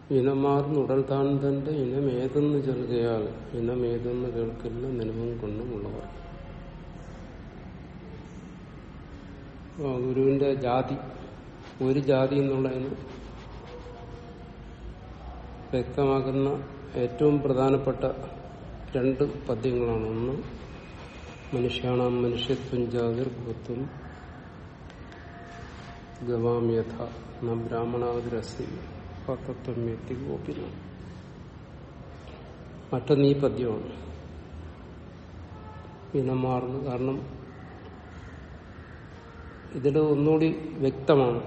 ഇനമാർന്നുടൽ താൻ തന്റെ ഇനമേതെന്ന് ചെറുകയാൽ ഇനമേതെന്ന് കേൾക്കില്ല നിലവും കൊണ്ടുമുള്ളവർ ആ, ഗുരുവിന്റെ ജാതി ഒരു ജാതി എന്നുള്ളതിന് വ്യക്തമാക്കുന്ന ഏറ്റവും പ്രധാനപ്പെട്ട രണ്ട് പദ്യങ്ങളാണ് ഒന്ന് മനുഷ്യാണാം മനുഷ്യത്വം ജാതിർഭൂത്വം ഗവാമ്യഥ ന ബ്രാഹ്മണാതിരസ്യ പത്തത്വം എത്തി ഗോപിന മറ്റൊന്ന് ഈ പദ്യമാണ് ഇനമാർന്ന് കാരണം ഇതിൽ ഒന്നുകൂടി വ്യക്തമാണ്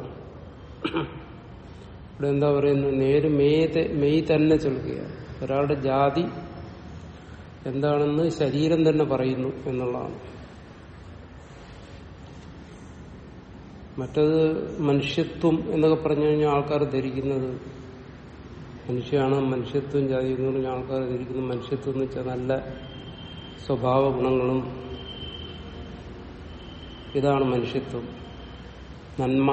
ഇവിടെ എന്താ പറയുന്നത് നേര് മെയ് മെയ് തന്നെ ചൊല്ലുകയാണ് ഒരാളുടെ ജാതി എന്താണെന്ന് ശരീരം തന്നെ പറയുന്നു എന്നുള്ളതാണ് മറ്റത് മനുഷ്യത്വം എന്നൊക്കെ പറഞ്ഞു കഴിഞ്ഞാൽ ആൾക്കാർ ധരിക്കുന്നത് മനുഷ്യയാണ് മനുഷ്യത്വം ജാതി എന്ന് പറഞ്ഞാൽ ആൾക്കാർ ധരിക്കുന്നത് മനുഷ്യത്വം എന്ന് വെച്ചാൽ നല്ല സ്വഭാവ ഗുണങ്ങളും ഇതാണ് മനുഷ്യത്വം നന്മ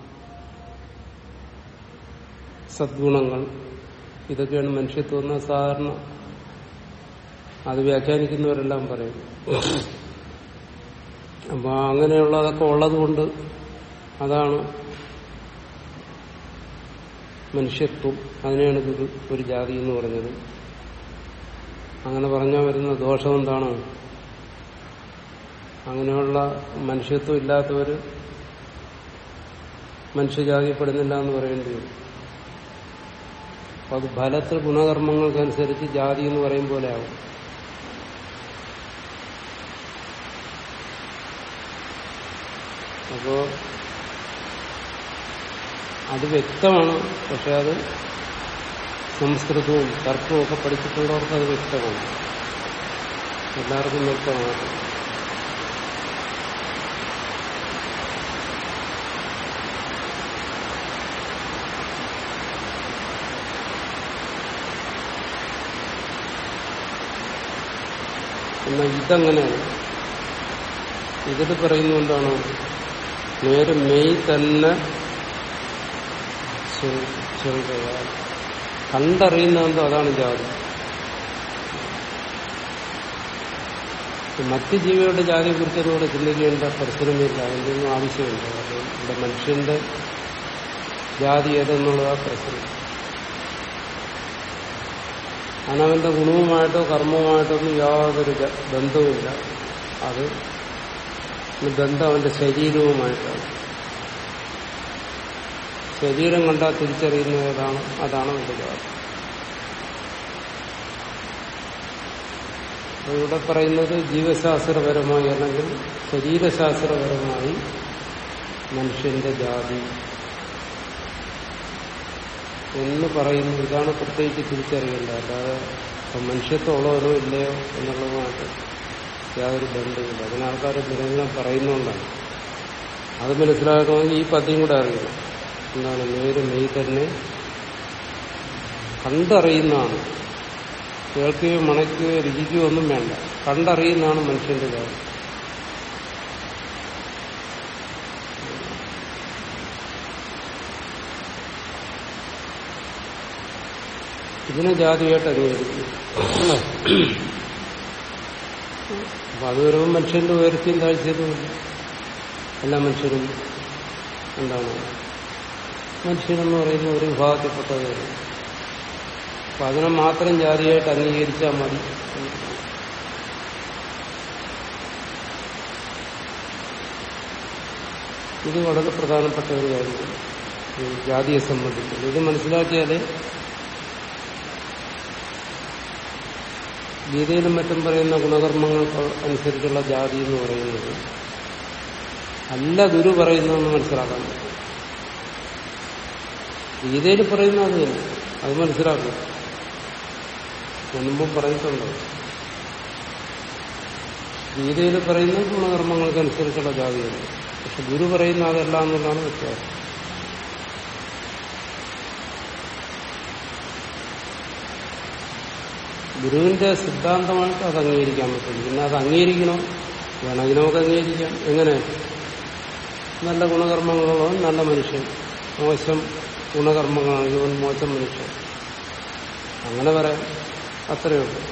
സദ്ഗുണങ്ങൾ ഇതൊക്കെയാണ് മനുഷ്യത്വം എന്ന സാധാരണ അത് വ്യാഖ്യാനിക്കുന്നവരെല്ലാം പറയും അപ്പൊ അങ്ങനെയുള്ളതൊക്കെ ഉള്ളതുകൊണ്ട് അതാണ് മനുഷ്യത്വം അതിനെയാണ് ഗുരു ഒരു ജാതി എന്ന് പറഞ്ഞത് അങ്ങനെ പറഞ്ഞാൽ വരുന്ന ദോഷം എന്താണ് അങ്ങനെയുള്ള മനുഷ്യത്വം ഇല്ലാത്തവര് മനുഷ്യജാതിപ്പെടുന്നില്ല എന്ന് പറയേണ്ടി വരും അപ്പൊ അത് ഫലത്തിൽ ഗുണകർമ്മങ്ങൾക്കനുസരിച്ച് ജാതി എന്ന് പറയും പോലെ ആവും അപ്പോ അത് വ്യക്തമാണ് പക്ഷെ അത് സംസ്കൃതവും തർക്കവും ഒക്കെ പഠിച്ചിട്ടുള്ളവർക്ക് അത് വ്യക്തമാണ് എല്ലാവർക്കും വ്യക്തമാണ് എന്നാൽ ഇതങ്ങനെയാണ് ഇതിൽ പറയുന്നുകൊണ്ടാണ് നേരെ മെയ് തന്നെ ചെറുതുക കണ്ടറിയുന്നതെന്തോ അതാണ് ജാതി മറ്റ് ജീവികളുടെ ജാതിയെ കുറിച്ചൊന്നും ഇവിടെ ചിന്തിക്കേണ്ട പരിസരമില്ല അതിന്റെ ഒന്നും ആവശ്യമില്ല കാരണം ഇവിടെ മനുഷ്യന്റെ ജാതി ഏതെന്നുള്ളതാ പ്രശ്നം അവനവന്റെ ഗുണവുമായിട്ടോ കർമ്മവുമായിട്ടോ ഒന്നും യാതൊരു ജ- ബന്ധവുമില്ല അത് ബന്ധം അവന്റെ ശരീരവുമായിട്ടാണ് ശരീരം കണ്ടാൽ തിരിച്ചറിയുന്നത് ഏതാണ് അതാണ് അവന്റെ ജാതി അപ്പൊ ഇവിടെ പറയുന്നത് ജീവശാസ്ത്രപരമായി അല്ലെങ്കിൽ ശരീരശാസ്ത്രപരമായി മനുഷ്യന്റെ ജാതി എന്ന് പറയുന്നു ഇതാണ് പ്രത്യേകിച്ച് തിരിച്ചറിയേണ്ടത് അല്ലാതെ ഇപ്പം മനുഷ്യത്വമുള്ളവനോ ഇല്ലയോ എന്നുള്ളതുമായിട്ട് യാതൊരു ബന്ധമില്ല അതിന് ആൾക്കാർ നിരന്തരം പറയുന്നുകൊണ്ടാണ് അത് മനസ്സിലാക്കണമെങ്കിൽ ഈ പദ്യം കൂടെ അറിയണം എന്താണ് നേര് മെയ് തന്നെ കണ്ടറിയുന്നതാണ് കേൾക്കുകയോ മണയ്ക്കുകയോ രുചിക്കുകയോ ഒന്നും വേണ്ട കണ്ടറിയുന്നതാണ് മനുഷ്യന്റെ കാര്യം ഇതിനെ ജാതിയായിട്ട് അംഗീകരിക്കും അപ്പൊ അത് വരുമ്പോൾ മനുഷ്യന്റെ ഉയർച്ചയും താഴ്ചയുമില്ല എല്ലാ മനുഷ്യരും എന്താണ് മനുഷ്യനെന്ന് പറയുന്ന ഒരു വിഭാഗത്തിൽപ്പെട്ടവരും അപ്പൊ അതിനെ മാത്രം ജാതിയായിട്ട് അംഗീകരിച്ചാൽ മതി ഇത് വളരെ പ്രധാനപ്പെട്ട ഒരു കാര്യമാണ് ഈ ജാതിയെ സംബന്ധിച്ച് ഇത് മനസ്സിലാക്കിയാലേ ഗീതയിലും മറ്റും പറയുന്ന ഗുണകർമ്മങ്ങൾക്ക് അനുസരിച്ചുള്ള ജാതി എന്ന് പറയുന്നത് അല്ല ഗുരു പറയുന്നതെന്ന് മനസ്സിലാക്കാൻ പറ്റും ഗീതയിൽ പറയുന്ന അത് തന്നെ അത് മനസ്സിലാക്കും ഞാൻ മുമ്പും പറഞ്ഞിട്ടുണ്ട് ഗീതയിൽ പറയുന്ന ഗുണകർമ്മങ്ങൾക്കനുസരിച്ചുള്ള ജാതിയാണ് പക്ഷെ ഗുരു പറയുന്ന അതല്ല എന്നുള്ളതാണ് വ്യത്യാസം ഗുരുവിന്റെ സിദ്ധാന്തമായിട്ട് അത് അംഗീകരിക്കാൻ പറ്റും പിന്നെ അത് അംഗീകരിക്കണം വേണമെങ്കിൽ നമുക്ക് അംഗീകരിക്കാം എങ്ങനെ നല്ല ഗുണകർമ്മങ്ങളുള്ളവൻ നല്ല മനുഷ്യൻ മോശം ഗുണകർമ്മങ്ങളാണ് ഇവൻ മോശം മനുഷ്യൻ അങ്ങനെ പറയാം അത്രയേ ഉള്ളൂ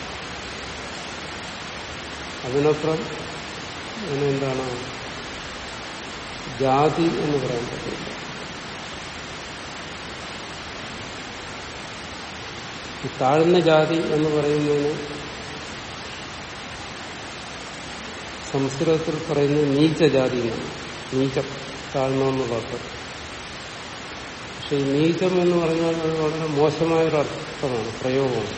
അതിനപ്പുറം അങ്ങനെ എന്താണ് ജാതി എന്ന് പറയാൻ പറ്റില്ല ഈ താഴ്ന്ന ജാതി എന്ന് പറയുന്നതിന് സംസ്കൃതത്തിൽ പറയുന്നത് നീചജാതി എന്നാണ് നീചം താഴ്ന്നെന്നുള്ള അർത്ഥം പക്ഷെ ഈ നീചം എന്ന് പറഞ്ഞാൽ അത് വളരെ മോശമായൊരു അർത്ഥമാണ് പ്രയോഗമാണ്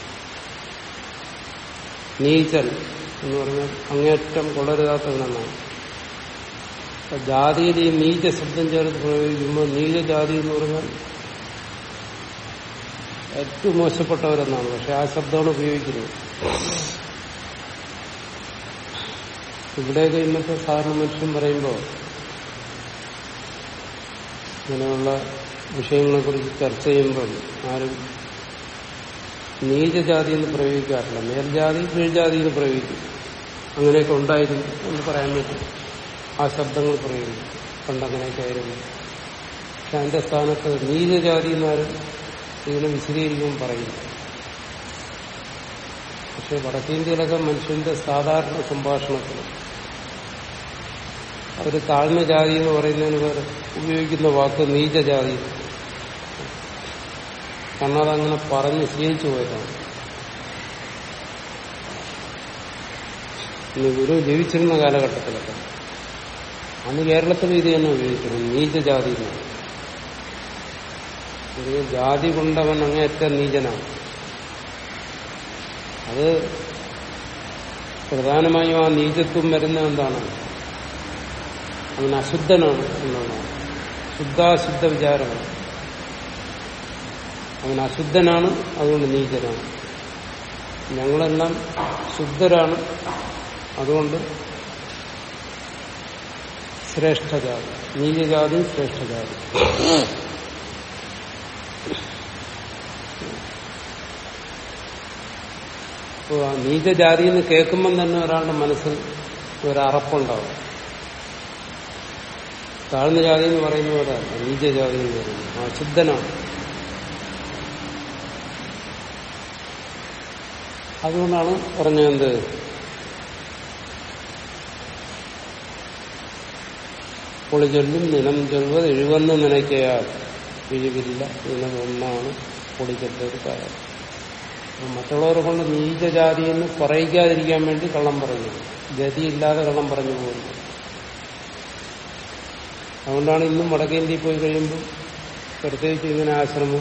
നീചൻ എന്ന് പറഞ്ഞാൽ അങ്ങേറ്റം കൊള്ളരുതാത്തവനെന്നാണ് അപ്പൊ ജാതിയിൽ ഈ നീച ശബ്ദം ചേർത്ത് പ്രയോഗിക്കുമ്പോൾ നീചജാതി എന്ന് പറഞ്ഞാൽ ഏറ്റവും മോശപ്പെട്ടവരെന്നാണ് പക്ഷെ ആ ശബ്ദമാണ് ഉപയോഗിക്കുന്നത് ഇവിടെയൊക്കെ ഇന്നത്തെ സാധാരണ മനുഷ്യൻ പറയുമ്പോൾ ഇങ്ങനെയുള്ള വിഷയങ്ങളെ കുറിച്ച് ചർച്ച ചെയ്യുമ്പോൾ ആരും നീചജാതി എന്ന് പ്രയോഗിക്കാറില്ല മേൽജാതി കീഴ്ജാതി എന്ന് പ്രയോഗിക്കും അങ്ങനെയൊക്കെ ഉണ്ടായിരുന്നു എന്ന് പറയാൻ പറ്റും ആ ശബ്ദങ്ങൾ പ്രയോഗിക്കും പണ്ടങ്ങനെയൊക്കെ ആയിരുന്നു പക്ഷെ അതിന്റെ സ്ഥാനത്ത് നീചജാതി എന്നാരും ഇതിനെ വിശദീകരിക്കുമ്പോൾ പറയും പക്ഷെ വടക്കേന്ത്യയിലൊക്കെ മനുഷ്യന്റെ സാധാരണ സംഭാഷണത്തിൽ അവർ താഴ്ന്ന ജാതി എന്ന് പറയുന്നതിന് പേര് ഉപയോഗിക്കുന്ന വാക്ക് നീചജാതി കാരണം അതങ്ങനെ പറഞ്ഞ് ശീലിച്ചു പോയതാണ് ഇന്ന് ഗുരു ജീവിച്ചിരുന്ന കാലഘട്ടത്തിലൊക്കെ അന്ന് കേരളത്തിൽ ഇത് തന്നെ ഉപയോഗിക്കണം നീചജാതി എന്നാണ് ഒരു ജാതി കൊണ്ടവൻ അങ്ങേയറ്റം നീചനാണ് അത് പ്രധാനമായും ആ നീചത്വം വരുന്ന എന്താണ് അവൻ അശുദ്ധനാണ് എന്നുള്ളതാണ് ശുദ്ധാശുദ്ധ വിചാരമാണ് അവൻ അശുദ്ധനാണ് അതുകൊണ്ട് നീചനാണ് ഞങ്ങളെല്ലാം ശുദ്ധരാണ് അതുകൊണ്ട് ശ്രേഷ്ഠജാതി നീചജാതി ശ്രേഷ്ഠജാതി അപ്പോൾ ആ നീചജാതി എന്ന് കേൾക്കുമ്പം തന്നെ ഒരാളുടെ മനസ്സിൽ ഒരു അറപ്പുണ്ടാവും താഴ്ന്ന ജാതി എന്ന് പറയുന്ന പോലെ അല്ല നീചജാതി എന്ന് പറയുന്നത് അശുദ്ധനാണ് അതുകൊണ്ടാണ് പറഞ്ഞത് പൊളിചൊല്ലും നിലം ചൊല്ലുന്നത് എഴുവന്ന് നനയ്ക്കയാൽ പിഴിവില്ല നിലം ഒന്നാണ് പൊളിച്ചൊല്ലൊരു കാര്യം അപ്പം മറ്റുള്ളവരെ കൊണ്ട് നീചജാതി എന്ന് പറയിക്കാതിരിക്കാൻ വേണ്ടി കള്ളം പറയുന്നു ഗതിയില്ലാതെ കള്ളം പറഞ്ഞു പോകുന്നു അതുകൊണ്ടാണ് ഇന്നും വടക്കേന്ത്യയിൽ പോയി കഴിയുമ്പോൾ പ്രത്യേകിച്ച് ഇങ്ങനെ ആശ്രമം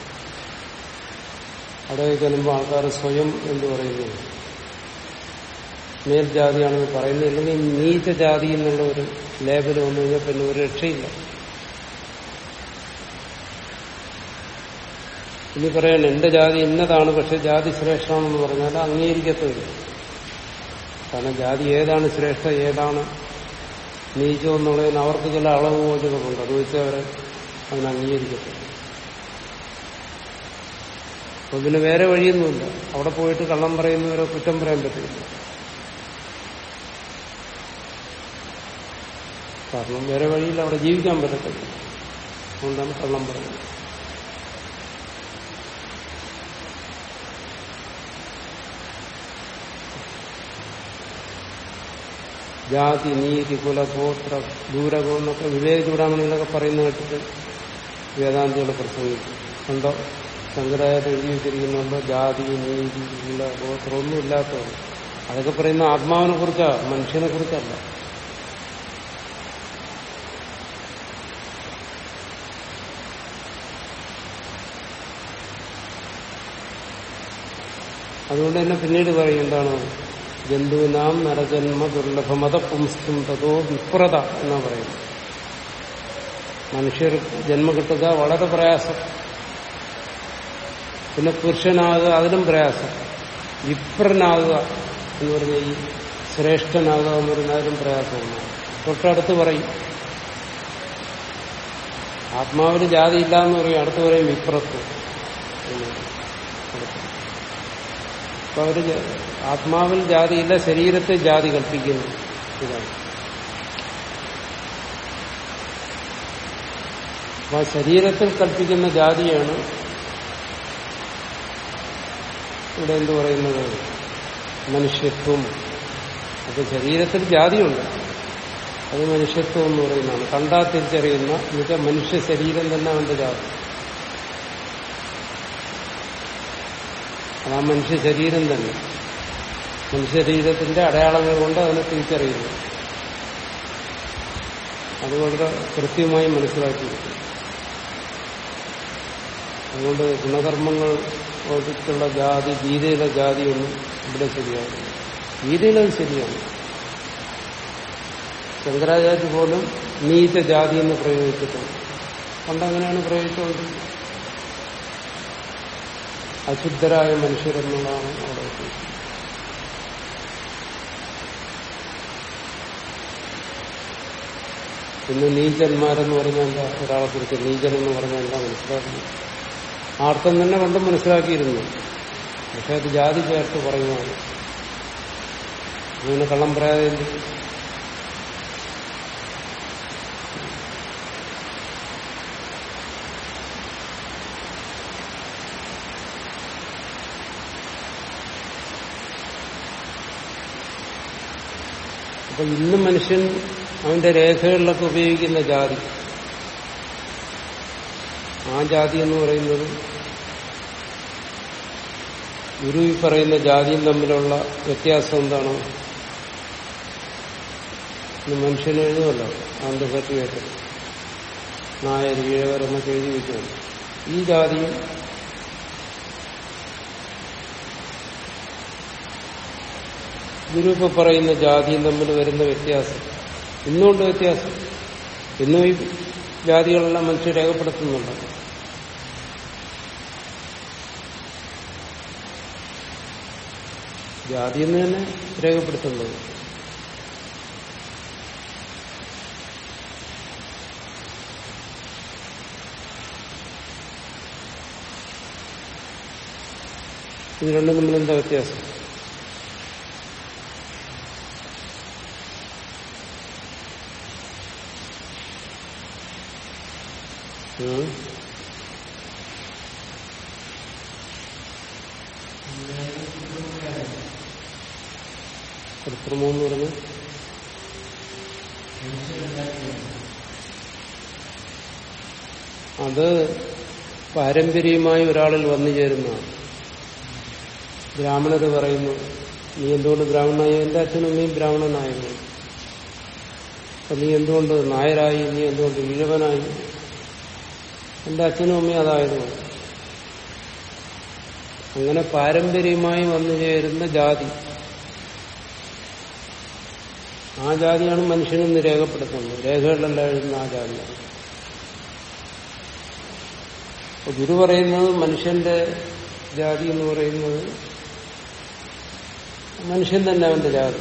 അവിടെ ചെല്ലുമ്പോൾ ആൾക്കാർ സ്വയം എന്ന് പറയുന്നു മേൽജാതിയാണെന്ന് പറയുന്നത് അല്ലെങ്കിൽ നീചജാതി എന്നുള്ള ഒരു ലേബൽ വന്നു കഴിഞ്ഞാൽ പിന്നെ ഒരു രക്ഷയില്ല ഇനി പറയണം എന്റെ ജാതി ഇന്നതാണ് പക്ഷെ ജാതി ശ്രേഷ്ഠമാണെന്ന് പറഞ്ഞാൽ അംഗീകരിക്കത്തില്ല കാരണം ജാതി ഏതാണ് ശ്രേഷ്ഠ ഏതാണ് നീചം എന്നുള്ളതിന് അവർക്ക് ചില അളവ് ബോധങ്ങളുണ്ട് അത് വെച്ച് അവരെ അതിന് അംഗീകരിക്കത്തില്ല അപ്പൊ പിന്നെ വേറെ വഴിയൊന്നുമില്ല അവിടെ പോയിട്ട് കള്ളം പറയുന്നവരെ കുറ്റം പറയാൻ പറ്റില്ല കാരണം വേറെ വഴിയിൽ അവിടെ ജീവിക്കാൻ പറ്റത്തില്ല അതുകൊണ്ടാണ് കള്ളം പറയുന്നത് ജാതി നീതി കുല ഗോത്ര ദൂരകം എന്നൊക്കെ വിവേക ചൂടാമണികളൊക്കെ പറയുന്ന കേട്ടിട്ട് വേദാന്തികൾ പ്രസംഗിക്കും കണ്ടോ ശങ്കരാചാര്യ എഴുതി വെച്ചിരിക്കുന്നുണ്ടോ ജാതി നീതി കുല ഗോത്രം ഒന്നും ഇല്ലാത്തതാണ് അതൊക്കെ പറയുന്ന ആത്മാവിനെ കുറിച്ചാ മനുഷ്യനെ കുറിച്ചല്ല അതുകൊണ്ട് തന്നെ പിന്നീട് പറയും എന്താണ് ജന്തുവിനാം നരജന്മ ദുർലഭമത പുംസ്തും തതോ വിപ്രത എന്നാ പറയുന്നത് മനുഷ്യർ ജന്മം കിട്ടുക വളരെ പ്രയാസം പിന്നെ പുരുഷനാകുക അതിലും പ്രയാസം വിപ്രനാകുക എന്ന് പറഞ്ഞ ഈ ശ്രേഷ്ഠനാകുക എന്ന് പറഞ്ഞ അതിലും പ്രയാസമാണ് തൊട്ടടുത്ത് പറയും ആത്മാവിൽ ജാതി ഇല്ല എന്ന് പറയും അടുത്ത് പറയും വിപ്രത്വം എന്ന് പറയും. അടുത്ത്. അപ്പൊ അവര് ജ- ആത്മാവിൽ ജാതിയില്ല ശരീരത്തെ ജാതി കൽപ്പിക്കുന്നു ഇതാണ് അപ്പൊ ആ ശരീരത്തിൽ കൽപ്പിക്കുന്ന ജാതിയാണ് ഇവിടെ എന്ത് പറയുന്നത് മനുഷ്യത്വം അപ്പൊ ശരീരത്തിൽ ജാതിയുണ്ട് അത് മനുഷ്യത്വം എന്ന് പറയുന്നതാണ് കണ്ടാൽ തിരിച്ചറിയുന്ന എന്നുവെച്ചാൽ മനുഷ്യ ശരീരം തന്നെ അവന്റെ ജാതി അതാ മനുഷ്യ ശരീരം തന്നെ മനുഷ്യ ശരീരത്തിന്റെ അടയാളങ്ങൾ കൊണ്ട് അതിനെ തിരിച്ചറിയുന്നു അത് വളരെ കൃത്യമായി മനസ്സിലാക്കിയിരിക്കുന്നു അതുകൊണ്ട് ഗുണകർമ്മങ്ങൾ വകുപ്പുള്ള ജാതി ഗീതയിലെ ജാതിയൊന്നും ഇവിടെ ശരിയാകുന്നു ഗീതയിലത് ശരിയാണ് ശങ്കരാചാര്യ പോലും നീച്ച ജാതി എന്ന് പ്രയോഗിച്ചിട്ടുണ്ട് പണ്ടങ്ങനെയാണ് പ്രയോഗിച്ചുകൊണ്ടിരുന്നത് അശുദ്ധരായ മനുഷ്യരെന്നുള്ളതാണ് അവിടെ ഉദ്ദേശിച്ചത് ഇന്ന് നീചന്മാരെന്ന് പറഞ്ഞാൽ എന്താ ഒരാളെ കുറിച്ച് നീചൻ എന്ന് പറഞ്ഞാൽ എന്താ മനസ്സിലാക്കുന്നത് ആർത്തം തന്നെ പണ്ടും മനസ്സിലാക്കിയിരുന്നു പക്ഷെ അത് ജാതി ചേർത്ത് പറയുന്നതാണ് അങ്ങനെ കള്ളം പറയാതെ എന്ത്? അപ്പൊ ഇന്ന് മനുഷ്യൻ അവന്റെ രേഖകളിലൊക്കെ ഉപയോഗിക്കുന്ന ജാതി ആ ജാതി എന്ന് പറയുന്നത് ഗുരു ഈ പറയുന്ന ജാതിയും തമ്മിലുള്ള വ്യത്യാസം എന്താണ് ഇന്ന് മനുഷ്യൻ എഴുതുമല്ലോ അവന്റെ സർട്ടിഫിക്കറ്റ് നായർ ഈഴവരെന്നൊക്കെ എഴുതി വെക്കുന്നു ഈ ജാതിയും ഗുരു ഇപ്പൊ പറയുന്ന ജാതിയും തമ്മിൽ വരുന്ന വ്യത്യാസം ഇന്നുകൊണ്ട് വ്യത്യാസം ഇന്നും ഈ ജാതികളെല്ലാം മനുഷ്യർ രേഖപ്പെടുത്തുന്നുണ്ട് ജാതി എന്ന് തന്നെ രേഖപ്പെടുത്തുന്നത് ഇത് രണ്ടും തമ്മിൽ എന്താ വ്യത്യാസം ഉം. കൃത്രിമം എന്ന് പറഞ്ഞു അത് പാരമ്പര്യമായി ഒരാളിൽ വന്നു ചേരുന്നതാണ് ബ്രാഹ്മണര് പറയുന്നു നീ എന്തുകൊണ്ട് ബ്രാഹ്മണനായി എന്റെ അച്ഛനും അമ്മയും ബ്രാഹ്മണനായിരുന്നു അപ്പൊ നീ എന്തുകൊണ്ട് നായരായി നീ എന്തുകൊണ്ട് ഈഴവനായി എന്റെ അച്ഛനും അമ്മയും അതായിരുന്നു അങ്ങനെ പാരമ്പര്യമായി വന്നു ചേരുന്ന ജാതി ആ ജാതിയാണ് മനുഷ്യനെന്ന് രേഖപ്പെടുത്തുന്നത് രേഖകളിലെല്ലാം എഴുതുന്ന ആ ജാതിയാണ് അപ്പൊ ഗുരു പറയുന്നത് മനുഷ്യന്റെ ജാതി എന്ന് പറയുന്നത് മനുഷ്യൻ തന്നെ അവന്റെ ജാതി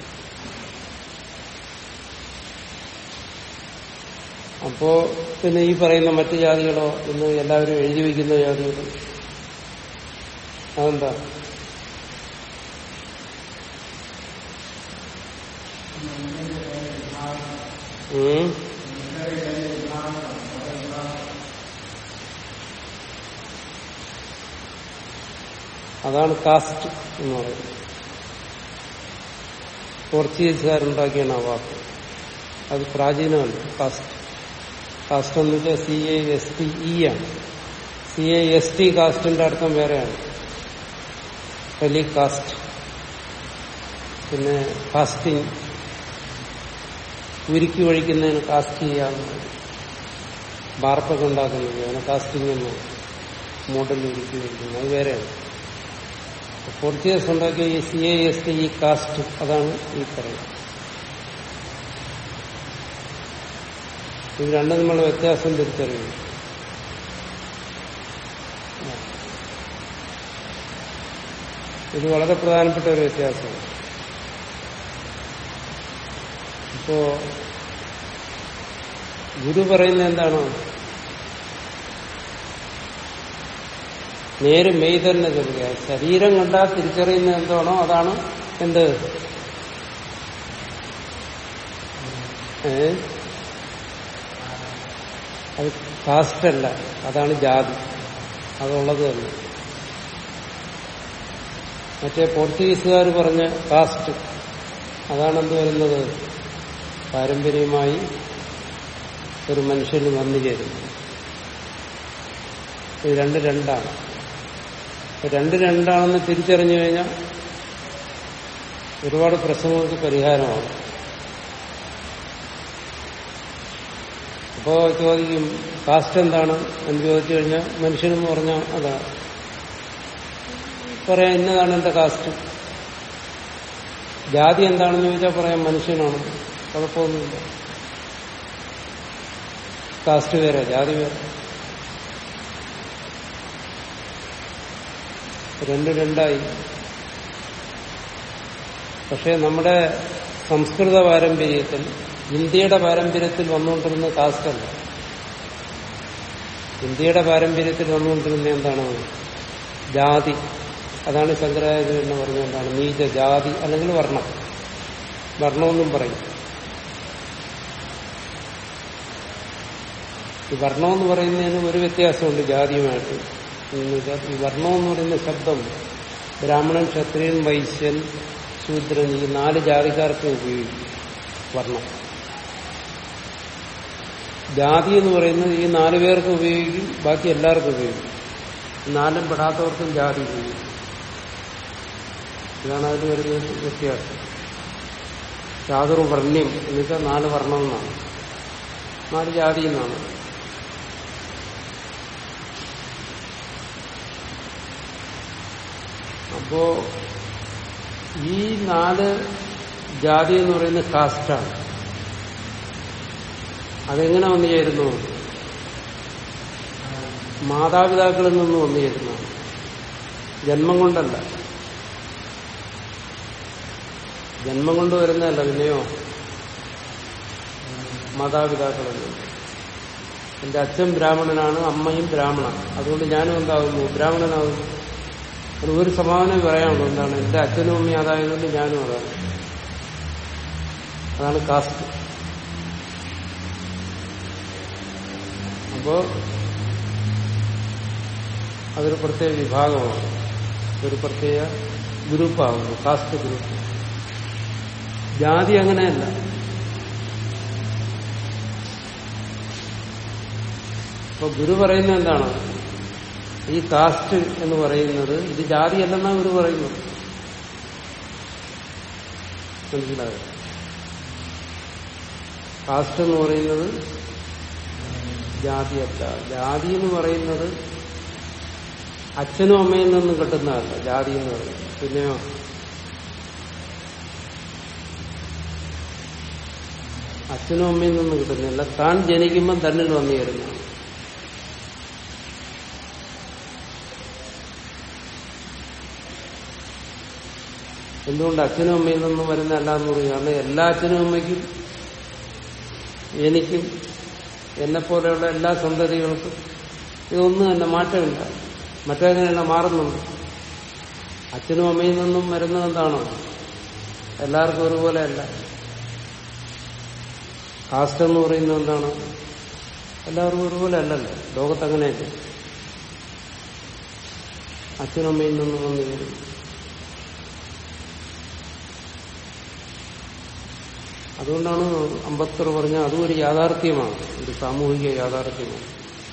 അപ്പോ പിന്നെ ഈ പറയുന്ന മറ്റു ജാതികളോ ഇന്ന് എല്ലാവരും എഴുതി വയ്ക്കുന്ന ജാതികളോ അതെന്താ ഉം അതാണ് കാസ്റ്റ് എന്ന് പറയുന്നത് പോർച്ചുഗീസുകാരുണ്ടാക്കിയാണ് ആ വാക്ക് അത് പ്രാചീനമല്ല കാസ്റ്റ് കാസ്റ്റ് എന്ന് വെച്ചാൽ C A S T E ആണ് സി എ എസ് ടി കാസ്റ്റിന്റെ അർത്ഥം വേറെയാണ് ടെലി കാസ്റ്റ് പിന്നെ കാസ്റ്റിംഗ് ഉരുക്കി ഒഴിക്കുന്നതിന് കാസ്റ്റ് ചെയ്യാന്ന് പറയും. ബാർപ്പൊക്കെ ഉണ്ടാക്കുന്നത് അതിന് കാസ്റ്റിംഗ് എന്ന് മോഡൽ ഉരുക്കി ഒഴിക്കുന്നത് അത് വേറെയാണ് പോർച്ചുഗീസ് ഉണ്ടാക്കിയ ഈ C A S T E caste അതാണ് ഈ പറയുന്നത് ഇത് രണ്ടും തമ്മിലുള്ള വ്യത്യാസം തിരിച്ചറിയുന്നു ഇത് വളരെ പ്രധാനപ്പെട്ട ഒരു വ്യത്യാസമാണ് ഇപ്പോ ഗുരു പറയുന്ന എന്താണ് നേര് മെയ് തന്നെ ചെല്ലുക ശരീരം കണ്ടാൽ തിരിച്ചറിയുന്ന എന്താണോ അതാണ് എന്ത് ഏ അത് കാസ്റ്റല്ല അതാണ് ജാതി അതുള്ളത് തന്നെ മറ്റേ പോർച്ചുഗീസുകാർ പറഞ്ഞ കാസ്റ്റ് അതാണ് എന്ത് വരുന്നത് പാരമ്പര്യമായി ഒരു മനുഷ്യന് വന്നു ചേരുന്നു ഇത് രണ്ട് രണ്ടാണ് അപ്പൊ രണ്ട് രണ്ടാണെന്ന് തിരിച്ചറിഞ്ഞു കഴിഞ്ഞാൽ ഒരുപാട് പ്രശ്നങ്ങൾക്ക് പരിഹാരമാണ് അപ്പോ ചോദിക്കും കാസ്റ്റ് എന്താണ് എന്ന് ചോദിച്ചു കഴിഞ്ഞാൽ മനുഷ്യനെന്ന് പറഞ്ഞാൽ അതാ പറയാം ഇന്നതാണ് എന്റെ കാസ്റ്റ് ജാതി എന്താണെന്ന് ചോദിച്ചാൽ പറയാം മനുഷ്യനാണ് കുഴപ്പമൊന്നുമില്ല കാസ്റ്റ് വേറെ ജാതി വേറെ രണ്ട് രണ്ടായി പക്ഷെ നമ്മുടെ സംസ്കൃത പാരമ്പര്യത്തിൽ ഇന്ത്യയുടെ പാരമ്പര്യത്തിൽ വന്നുകൊണ്ടിരുന്ന കാസ്റ്റല്ല ഇന്ത്യയുടെ പാരമ്പര്യത്തിൽ വന്നുകൊണ്ടിരുന്ന എന്താണ് ജാതി അതാണ് ശങ്കരാചാര്യ എന്ന് പറഞ്ഞ എന്താണ് നീച ജാതി അല്ലെങ്കിൽ വർണ്ണം വർണ്ണമെന്നും പറയും ഈ വർണ്ണം എന്ന് പറയുന്നതിന് ഒരു വ്യത്യാസമുണ്ട് ജാതിയുമായിട്ട് എന്നുവെച്ചാൽ ഈ വർണ്ണം എന്ന് പറയുന്ന ശബ്ദം ബ്രാഹ്മണൻ ക്ഷത്രിയൻ വൈശ്യൻ ശൂദ്രൻ ഈ നാല് ജാതിക്കാർക്ക് ഉപയോഗിക്കും വർണ്ണം ജാതി എന്ന് പറയുന്നത് ഈ നാല് പേർക്ക് ഉപയോഗിക്കും ബാക്കി എല്ലാവർക്കും ഉപയോഗിക്കും നാലും പെടാത്തവർക്കും ജാതി ഉപയോഗിക്കും ഇതാണ് അതിൽ വരുന്ന വ്യത്യാസം ചാതുർവർണ്ണ്യം എന്ന് വെച്ചാൽ നാല് വർണ്ണം എന്നാണ് നാല് ജാതി എന്നാണ് അപ്പോ ഈ നാല് ജാതി എന്ന് പറയുന്നത് കാസ്റ്റാണ് അതെങ്ങനെ വന്നു ചേരുന്നു മാതാപിതാക്കളിൽ നിന്ന് വന്നു ചേരുന്നു ജന്മം കൊണ്ടല്ല ജന്മം കൊണ്ട് വരുന്നതല്ല പിന്നെയോ മാതാപിതാക്കളിൽ നിന്ന് എന്റെ അച്ഛൻ ബ്രാഹ്മണനാണ് അമ്മയും ബ്രാഹ്മണ അതുകൊണ്ട് ഞാനും എന്താകുന്നു ബ്രാഹ്മണനാകുന്നു അത് ഒരു സമാധാനം പറയാനുള്ളൂ എന്താണ് എന്റെ അച്ഛനും അമ്മയും അതായതുകൊണ്ട് ഞാനും അതാണ് അതാണ് കാസ്റ്റ് അപ്പോ അതൊരു പ്രത്യേക വിഭാഗമാണ് ഒരു പ്രത്യേക ഗ്രൂപ്പാകുന്നു കാസ്റ്റ് ഗ്രൂപ്പ് ജാതി അങ്ങനെയല്ല അപ്പൊ ഗുരു പറയുന്നത് എന്താണ് ഈ കാസ്റ്റ് എന്ന് പറയുന്നത് ഇത് ജാതിയല്ലെന്നാണ് ഗുരു പറയുന്നത് മനസ്സിലായോ കാസ്റ്റ് എന്ന് പറയുന്നത് ജാതിയല്ല ജാതി എന്ന് പറയുന്നത് അച്ഛനും അമ്മയിൽ നിന്നും കിട്ടുന്നതല്ല ജാതി എന്ന് പറയുന്നത് പിന്നെയോ അച്ഛനും അമ്മയിൽ നിന്നും കിട്ടുന്നില്ല താൻ ജനിക്കുമ്പം തന്നിൽ വന്നു ചേരുന്നതാണ് എന്തുകൊണ്ട് അച്ഛനും അമ്മയിൽ നിന്നും വരുന്നതല്ല എന്ന് പറയും കാരണം എല്ലാ അച്ഛനും അമ്മയ്ക്കും എനിക്കും എന്നെപ്പോലെയുള്ള എല്ലാ സന്തതികൾക്കും ഇതൊന്നും തന്നെ മാറ്റമില്ല മറ്റേങ്ങനെയല്ല മാറുന്നുണ്ട് അച്ഛനും അമ്മയിൽ നിന്നും വരുന്നത് എന്താണോ എല്ലാവർക്കും ഒരുപോലെയല്ല കാസ്റ്റ് എന്ന് പറയുന്നത് എന്താണ് എല്ലാവർക്കും ഒരുപോലെ അല്ലല്ലോ ലോകത്തങ്ങനെയല്ലേ അച്ഛനും അമ്മയിൽ നിന്നും വന്നു വരും അതുകൊണ്ടാണ് അംബേദ്കർ പറഞ്ഞ അതും ഒരു യാഥാർത്ഥ്യമാണ് ഒരു സാമൂഹിക യാഥാർത്ഥ്യമാണ്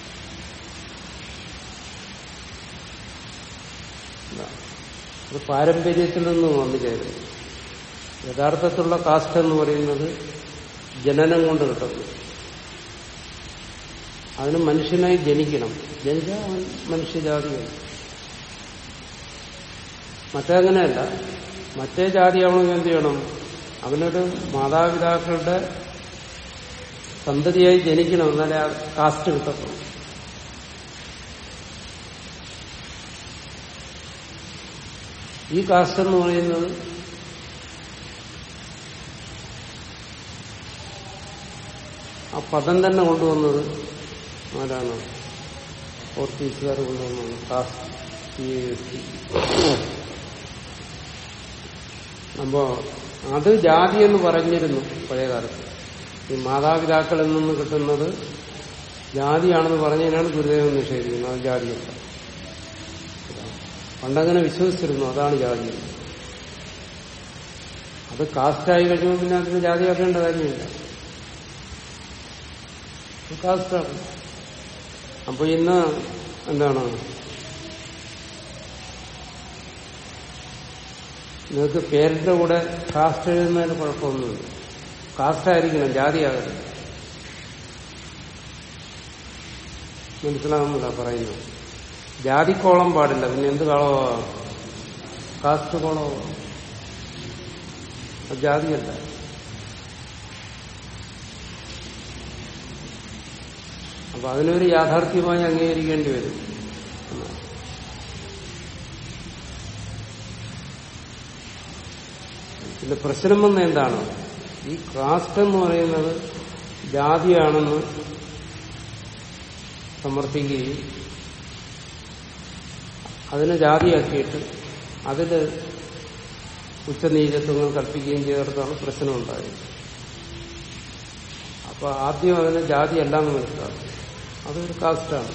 അത് പാരമ്പര്യത്തിൽ നിന്നും വന്നു ചേരുന്നു യഥാർത്ഥത്തിലുള്ള കാസ്റ്റ് എന്ന് പറയുന്നത് ജനനം കൊണ്ട് കിട്ടുന്നു അതിന് മനുഷ്യനായി ജനിക്കണം ജനിച്ചാൽ അവൻ മനുഷ്യജാതിയാണ് മറ്റങ്ങനെയല്ല മറ്റേ ജാതിയാവണമെങ്കിൽ എന്ത് ചെയ്യണം അവനൊരു മാതാപിതാക്കളുടെ സന്തതിയായി ജനിക്കണം എന്നാലേ ആ കാസ്റ്റ് കിട്ടത്തുള്ളൂ ഈ കാസ്റ്റ് എന്ന് പറയുന്നത് ആ പദം തന്നെ കൊണ്ടുവന്നത് ആരാണ് പോർച്ചുഗീസുകാർ കൊണ്ടുവന്നത് കാസ്റ്റ് അപ്പോ അത് ജാതി എന്ന് പറഞ്ഞിരുന്നു പഴയകാലത്ത് ഈ മാതാപിതാക്കളിൽ നിന്ന് കിട്ടുന്നത് ജാതിയാണെന്ന് പറഞ്ഞതിനാണ് ഗുരുദേവൻ നിഷേധിക്കുന്നത് അത് ജാതിയല്ല പണ്ടങ്ങനെ വിശ്വസിച്ചിരുന്നു അതാണ് ജാതി അത് കാസ്റ്റായി കഴിയുമ്പോൾ പിന്നെ അതിന് ജാതിയാക്കേണ്ട കാര്യമില്ല അത് കാസ്റ്റാണ് അപ്പൊ ഇന്ന് എന്താണ് നിങ്ങൾക്ക് പേരിന്റെ കൂടെ കാസ്റ്റ് എഴുതുന്നതിന് കുഴപ്പമൊന്നുമില്ല കാസ്റ്റ് ആയിരിക്കണം ജാതിയാകരുത് മനസ്സിലാകുന്നില്ല പറയുന്നത് ജാതിക്കോളം പാടില്ല പിന്നെ എന്ത് കളവാ കാസ്റ്റ് കോളമോ അത് ജാതിയല്ല അപ്പൊ അതിനൊരു യാഥാർത്ഥ്യമായി അംഗീകരിക്കേണ്ടി വരും പിന്നെ പ്രശ്നം വന്ന എന്താണ് ഈ കാസ്റ്റ് എന്ന് പറയുന്നത് ജാതിയാണെന്ന് സമർത്ഥിക്കുകയും അതിനെ ജാതിയാക്കിയിട്ട് അതിൽ ഉച്ചനീചത്വങ്ങൾ കൽപ്പിക്കുകയും ചെയ്തിടത്താണ് പ്രശ്നമുണ്ടായത് അപ്പൊ ആദ്യം അതിനെ ജാതി അല്ലാന്ന് മനസ്സിലാക്കും അതൊരു കാസ്റ്റാണ്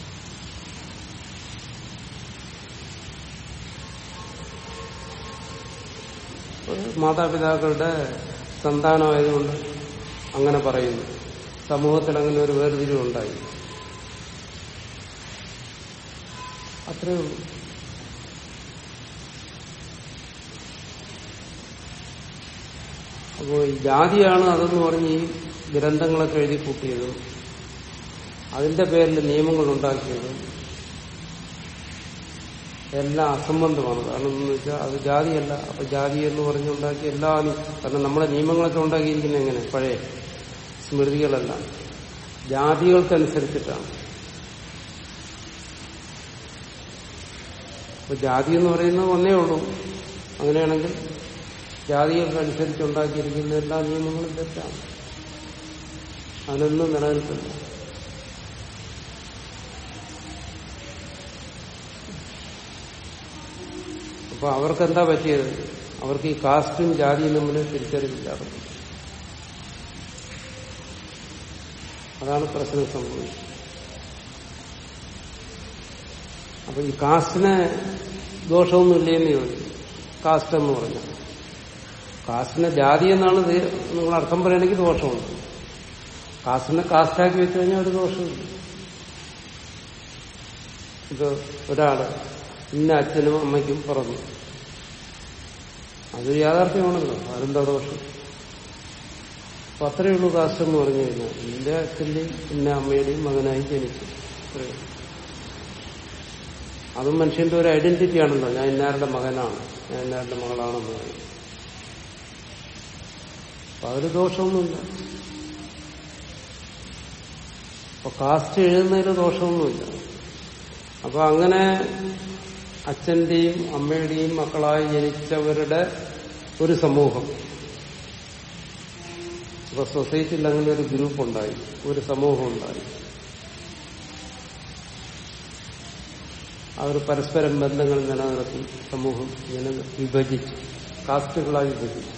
ഒരു മാതാപിതാക്കളുടെ സന്താനമായതുകൊണ്ട് അങ്ങനെ പറയുന്നു സമൂഹത്തിൽ അങ്ങനെ ഒരു വേർതിരിവുണ്ടായി അത്രേ ഉള്ളൂ അപ്പോൾ ഈ ജാതിയാണ് അതെന്ന് പറഞ്ഞ് ഈ ഗ്രന്ഥങ്ങളൊക്കെ എഴുതി കൂട്ടിയത് അതിന്റെ പേരിൽ നിയമങ്ങൾ ഉണ്ടാക്കിയത് എല്ലാം അസംബന്ധമാണ് കാരണം എന്ന് വെച്ചാൽ അത് ജാതിയല്ല അപ്പൊ ജാതി എന്ന് പറഞ്ഞുണ്ടാക്കിയ എല്ലാ നി- കാരണം നമ്മുടെ നിയമങ്ങളൊക്കെ ഉണ്ടാക്കിയിരിക്കുന്നത് എങ്ങനെ പഴയ സ്മൃതികളല്ല ജാതികൾക്കനുസരിച്ചിട്ടാണ് അപ്പൊ ജാതി എന്ന് പറയുന്നത് ഒന്നേ ഉള്ളൂ അങ്ങനെയാണെങ്കിൽ ജാതികൾക്കനുസരിച്ച് ഉണ്ടാക്കിയിരിക്കുന്ന എല്ലാ നിയമങ്ങളും തെറ്റാണ് അതിനൊന്നും നിലനിൽക്കില്ല അപ്പൊ അവർക്ക് എന്താ പറ്റിയത് അവർക്ക് ഈ കാസ്റ്റും ജാതിയും തമ്മിൽ തിരിച്ചറിവില്ലാതെ പോയി. അതാണ് പ്രശ്നം സംഭവിച്ചത് അപ്പൊ ഈ കാസ്റ്റിന് ദോഷമൊന്നുമില്ലേന്ന് ചോദിച്ചു കാസ്റ്റ് എന്ന് പറഞ്ഞു കാസ്റ്റിനെ ജാതി എന്നാണ് ഇത് നിങ്ങൾ അർത്ഥം പറയണമെങ്കിൽ ദോഷമുണ്ട് കാസ്റ്റിനെ കാസ്റ്റാക്കി വെച്ച് കഴിഞ്ഞാൽ ഒരു ദോഷമില്ല ഇത് ഒരാള് ഇന്ന അച്ഛനും അമ്മയ്ക്കും പറഞ്ഞു അതൊരു യാഥാർത്ഥ്യമാണല്ലോ അതെന്താ ദോഷം അപ്പൊ അത്രയേ ഉള്ളൂ കാസ്റ്റ് എന്ന് പറഞ്ഞു കഴിഞ്ഞാൽ എന്റെ അച്ഛന്റെയും എന്റെ അമ്മയുടെയും മകനായി ജനിച്ചു അത്രയേ ഉള്ളൂ. അതും മനുഷ്യന്റെ ഒരു ഐഡന്റിറ്റി ആണല്ലോ ഞാൻ ഇന്നാരുടെ മകനാണ് ഞാൻ ഇന്നാരുടെ മകളാണെന്ന് പറയും അപ്പൊ അതൊരു ദോഷമൊന്നുമില്ല അപ്പൊ കാസ്റ്റ് എഴുതുന്നതിൽ ദോഷമൊന്നുമില്ല അപ്പൊ അങ്ങനെ അച്ഛന്റെയും അമ്മയുടെയും മക്കളായി ജനിച്ചവരുടെ ഒരു സമൂഹം അപ്പൊ സൊസൈറ്റിയിൽ അങ്ങനെ ഒരു ഗ്രൂപ്പ് ഉണ്ടായി ഒരു സമൂഹം ഉണ്ടായി അവർ പരസ്പരം ബന്ധങ്ങൾ നിലനിർത്തി സമൂഹം ഇങ്ങനെ വിഭജിച്ചു കാസ്റ്റുകളായി വിഭജിച്ചു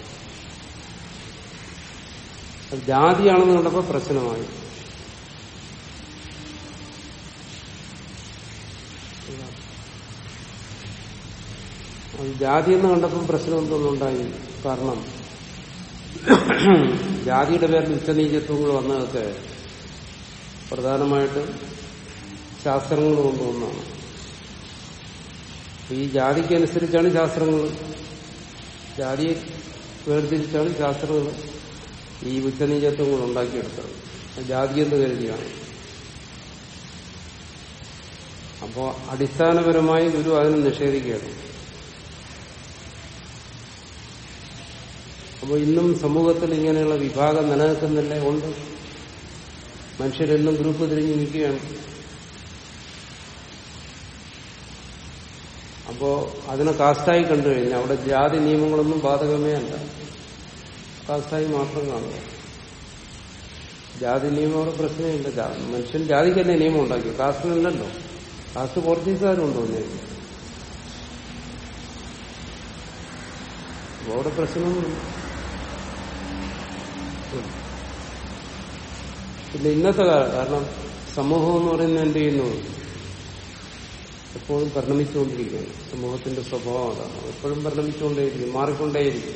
അത് ജാതിയാണെന്ന് കണ്ടപ്പോൾ പ്രശ്നമായി അത് ജാതി എന്ന് കണ്ടപ്പോൾ പ്രശ്നം എന്തൊന്നും ഉണ്ടായില്ല കാരണം ജാതിയുടെ പേരിൽ ഉച്ചനീചത്വങ്ങൾ വന്നതൊക്കെ പ്രധാനമായിട്ടും ശാസ്ത്രങ്ങൾ കൊണ്ടുവന്നാണ് ഈ ജാതിക്കനുസരിച്ചാണ് ശാസ്ത്രങ്ങൾ ജാതിയെ വേർതിരിച്ചാണ് ശാസ്ത്രങ്ങൾ ഈ ഉച്ചനീചത്വങ്ങൾ ഉണ്ടാക്കിയെടുത്തത് ജാതി എന്ന് കരുതിയാണ് അപ്പോ അടിസ്ഥാനപരമായി ഗുരു അതിനെ നിഷേധിക്കുകയാണ് അപ്പോൾ ഇന്നും സമൂഹത്തിൽ ഇങ്ങനെയുള്ള വിഭാഗം നിലനിൽക്കുന്നില്ലേ ഉണ്ട് മനുഷ്യരെന്നും ഗ്രൂപ്പ് തിരിഞ്ഞു നിൽക്കുകയാണ് അപ്പോ അതിനെ കാസ്റ്റായി കണ്ടു കഴിഞ്ഞാൽ അവിടെ ജാതി നിയമങ്ങളൊന്നും ബാധകമേ അല്ല കാസ്റ്റായി മാത്രം കാണുക ജാതി നിയമം അവിടെ പ്രശ്നമില്ല ജാ- മനുഷ്യൻ ജാതിക്കല്ലേ നിയമം ഉണ്ടാക്കി കാസ്റ്റിനല്ലല്ലോ കാസ്റ്റ് പോർച്ചുഗീസുകാരും കൊണ്ടുവന്നേ അപ്പൊ അവിടെ പ്രശ്നമൊന്നുമില്ല പിന്നെ ഇന്നത്തെ കാലം കാരണം സമൂഹം എന്ന് പറയുന്നത് എന്ത് ചെയ്യുന്നു എപ്പോഴും പരിണമിച്ചുകൊണ്ടിരിക്കുകയാണ് സമൂഹത്തിന്റെ സ്വഭാവം അതാണ് എപ്പോഴും പരിണമിച്ചുകൊണ്ടേയിരിക്കും മാറിക്കൊണ്ടേയിരിക്കും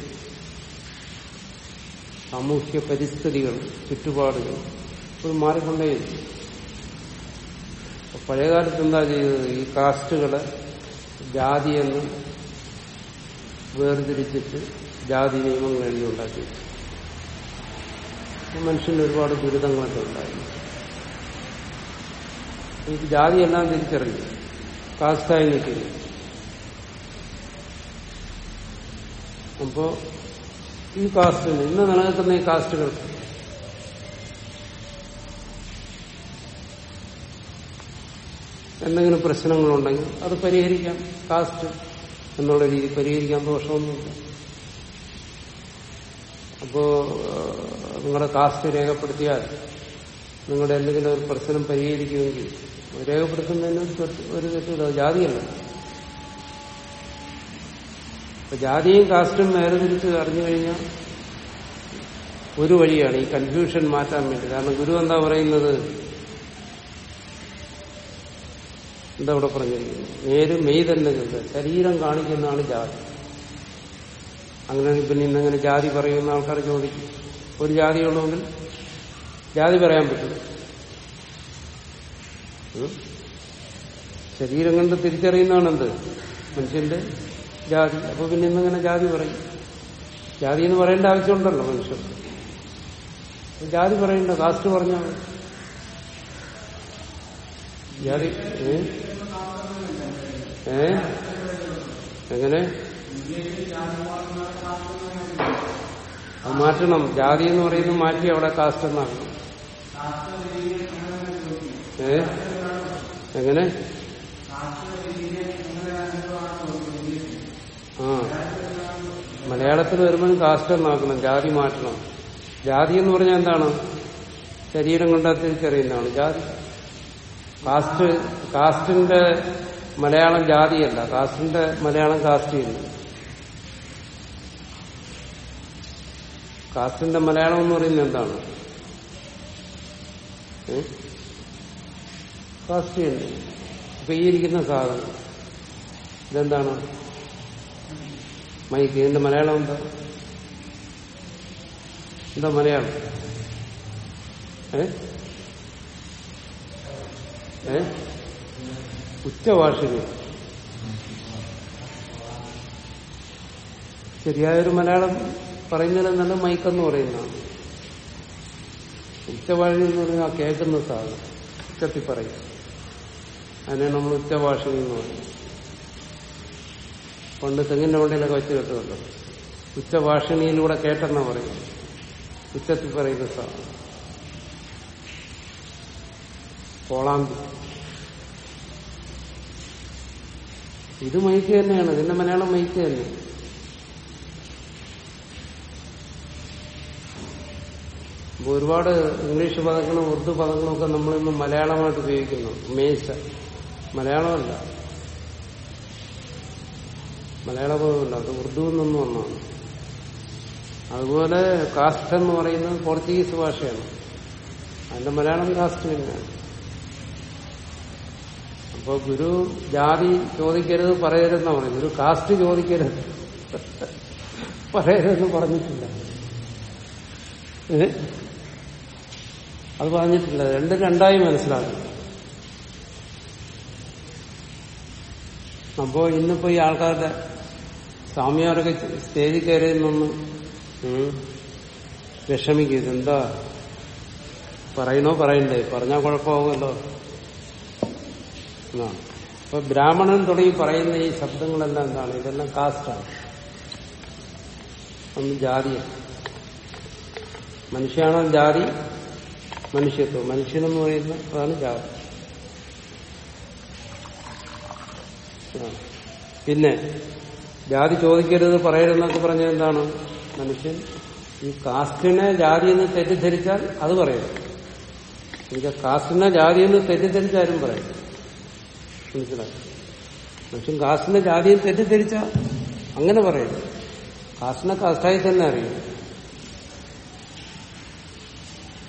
സാമൂഹ്യ പരിസ്ഥിതികൾ ചുറ്റുപാടുകൾ എപ്പോഴും മാറിക്കൊണ്ടേയിരിക്കും അപ്പൊ പഴയകാലത്ത് എന്താ ചെയ്തത് ഈ കാസ്റ്റുകളെ ജാതി എന്ന് വേർതിരിച്ചിട്ട് ജാതി നിയമങ്ങൾ എഴുതി ഉണ്ടാക്കി മനുഷ്യന് ഒരുപാട് ദുരിതങ്ങളൊക്കെ ഉണ്ടായി ഈ ജാതിയെല്ലാം തിരിച്ചറിഞ്ഞു കാസ്റ്റായി നിൽക്കുന്നു അപ്പോ ഈ കാസ്റ്റിന് ഇന്ന് നിലനിൽക്കുന്ന ഈ കാസ്റ്റുകൾ എന്തെങ്കിലും പ്രശ്നങ്ങളുണ്ടെങ്കിൽ അത് പരിഹരിക്കാം കാസ്റ്റ് എന്നുള്ള രീതി പരിഹരിക്കാൻ ദോഷമൊന്നുമില്ല അപ്പോ ഏഹ്, നിങ്ങളുടെ കാസ്റ്റ് രേഖപ്പെടുത്തിയാൽ നിങ്ങളുടെ എന്തെങ്കിലും ഒരു പ്രശ്നം പരിഹരിക്കുമെങ്കിൽ രേഖപ്പെടുത്തുന്നതിന് ഒരു തെറ്റ്- ഒരു തെറ്റില്ല അത് ജാതിയല്ല അപ്പൊ ജാതിയും കാസ്റ്റും വേർതിരിച്ച് അറിഞ്ഞു കഴിഞ്ഞാൽ ഒരു വഴിയാണ് ഈ കൺഫ്യൂഷൻ മാറ്റാൻ വേണ്ടി കാരണം ഗുരു എന്താ പറയുന്നത് എന്താ ഇവിടെ പറഞ്ഞിരിക്കുന്നത് നേര് മെയ് തന്നെ ചെല്ലുക ശരീരം കാണിക്കുന്നതാണ് ജാതി അങ്ങനെയാണെങ്കിൽ പിന്നെ ഇന്നങ്ങനെ ജാതി പറയുന്ന ആൾക്കാർ ചോദിക്കും ഒരു ജാതിയുള്ളൂങ്കിൽ ജാതി പറയാൻ പറ്റും ഉം? ശരീരം കണ്ട് തിരിച്ചറിയുന്നതാണ് എന്ത് മനുഷ്യന്റെ ജാതി അപ്പൊ പിന്നെ ഇന്നിങ്ങനെ ജാതി പറയും ജാതി എന്ന് പറയേണ്ട ആവശ്യമുണ്ടല്ലോ മനുഷ്യർ അപ്പൊ ജാതി പറയണ്ട കാസ്റ്റ് പറഞ്ഞാൽ മതി. ജാതി ഏ? ഏ എങ്ങനെ അത് മാറ്റണം ജാതി എന്ന് പറയുന്നത് മാറ്റി അവിടെ കാസ്റ്റ് എന്നാക്കണം ഏ എങ്ങനെ ആ മലയാളത്തിൽ വരുമ്പോൾ കാസ്റ്റ് എന്നാക്കണം ജാതി മാറ്റണം ജാതി എന്ന് പറഞ്ഞാൽ എന്താണ് ശരീരം കൊണ്ടാ തിരിച്ചറിയുന്നതാണ് ജാതി കാസ്റ്റ് കാസ്റ്റിന്റെ മലയാളം ജാതിയല്ല കാസ്റ്റിന്റെ മലയാളം കാസ്റ്റിയല്ല കാസ്റ്റിന്റെ മലയാളം എന്ന് പറയുന്നത് എന്താണ് ഏ? കാസ്റ്റ് തന്നെ ഇപ്പൊ ഈ ഇരിക്കുന്ന സാധനം ഇതെന്താണ് മൈക്ക് ഇതിന്റെ മലയാളം എന്താ എന്താ മലയാളം ഏ ഏ ഉച്ചഭാഷിക ശരിയായൊരു മലയാളം പറയുന്നതിൽ നല്ല മൈക്കെന്ന് പറയുന്നതാണ് ഉച്ചഭാഷി എന്ന് പറഞ്ഞാൽ ആ കേൾക്കുന്ന സാധനം ഉച്ചത്തിൽ പറയും അതിനെ നമ്മൾ ഉച്ചഭാഷണി എന്ന് പറയും പണ്ട് തെങ്ങിന്റെ വണ്ടിയിലൊക്കെ വെച്ച് കേട്ടുമല്ലോ ഉച്ചഭാഷിണിയിലൂടെ കേട്ടെന്നാ പറയും ഉച്ചത്തിൽ പറയുന്ന സാധനം കോളാമ്പി ഇത് മൈക്ക് തന്നെയാണ് ഇതിന്റെ മലയാളം മൈക്ക് തന്നെ അപ്പൊ ഒരുപാട് ഇംഗ്ലീഷ് പദങ്ങളും ഉറുദു പദങ്ങളും ഒക്കെ നമ്മളിന്ന് മലയാളമായിട്ട് ഉപയോഗിക്കുന്നു മേശ മലയാളമല്ല മലയാള പദമല്ല അത് ഉറുദുവിൽ നിന്ന് വന്നതാണ് അതുപോലെ കാസ്റ്റ് എന്ന് പറയുന്നത് പോർച്ചുഗീസ് ഭാഷയാണ് അതിന്റെ മലയാളം കാസ്റ്റ് തന്നെയാണ് അപ്പൊ ഗുരു ജാതി ചോദിക്കരുത് പറയരുതെന്നാ പറയും ഗുരു കാസ്റ്റ് ചോദിക്കരുത് പറയരുതെന്ന് പറഞ്ഞിട്ടില്ല ഏ? അത് പറഞ്ഞിട്ടില്ല രണ്ടും രണ്ടായി മനസ്സിലാക്കണം അപ്പോ ഇന്നിപ്പോ ഈ ആൾക്കാരുടെ സ്വാമിയാരൊക്കെ സ്റ്റേജിൽ കയറിയെന്നൊന്ന് വിഷമിക്കും എന്താ പറയണോ പറയണ്ടേ പറഞ്ഞാൽ കുഴപ്പമാകുമല്ലോ എന്നാണ് അപ്പൊ ബ്രാഹ്മണൻ തുടങ്ങി പറയുന്ന ഈ ശബ്ദങ്ങളെല്ലാം എന്താണ് ഇതെല്ലാം കാസ്റ്റാണ് ഒന്ന് ജാതിയാണ് മനുഷ്യാണോ ജാതി മനുഷ്യത്വം മനുഷ്യനെന്ന് പറയുന്ന അതാണ് ജാതി ആ. പിന്നെ ജാതി ചോദിക്കരുത് പറയരുതെന്നൊക്കെ പറഞ്ഞത് എന്താണ് മനുഷ്യൻ ഈ കാസ്റ്റിനെ ജാതി എന്ന് തെറ്റിദ്ധരിച്ചാൽ അത് പറയരുത് എനിക്ക് കാസ്റ്റിനെ ജാതി എന്ന് തെറ്റിദ്ധരിച്ചാലും പറയും മനസ്സിലായി മനുഷ്യൻ കാസ്റ്റിനെ ജാതിയെ തെറ്റിദ്ധരിച്ചാൽ അങ്ങനെ പറയരുത് കാസ്റ്റിനെ കാസ്റ്റായി തന്നെ അറിയും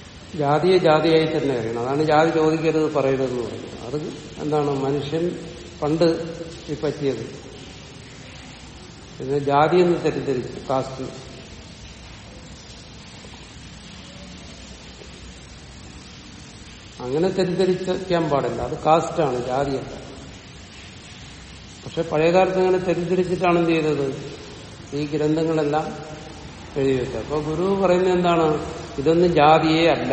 ജാതിയെ ജാതിയായി തന്നെ അറിയണം അതാണ് ജാതി ചോദിക്കരുത് പറയരുതെന്ന് പറയുന്നത് അത് എന്താണ് മനുഷ്യൻ പണ്ട് ഈ പറ്റിയത് പിന്നെ ജാതി എന്ന് തെറ്റിദ്ധരിച്ചു കാസ്റ്റ് അങ്ങനെ തെറ്റിദ്ധരിക്കാൻ പാടില്ല അത് കാസ്റ്റാണ് ജാതിയല്ല പക്ഷെ പഴയകാലത്ത് അങ്ങനെ തെറ്റിദ്ധരിച്ചിട്ടാണ് എന്ത് ചെയ്തത് ഈ ഗ്രന്ഥങ്ങളെല്ലാം എഴുതി വെച്ചത് അപ്പൊ ഗുരു പറയുന്നത് എന്താണ് ഇതൊന്നും ജാതിയേ അല്ല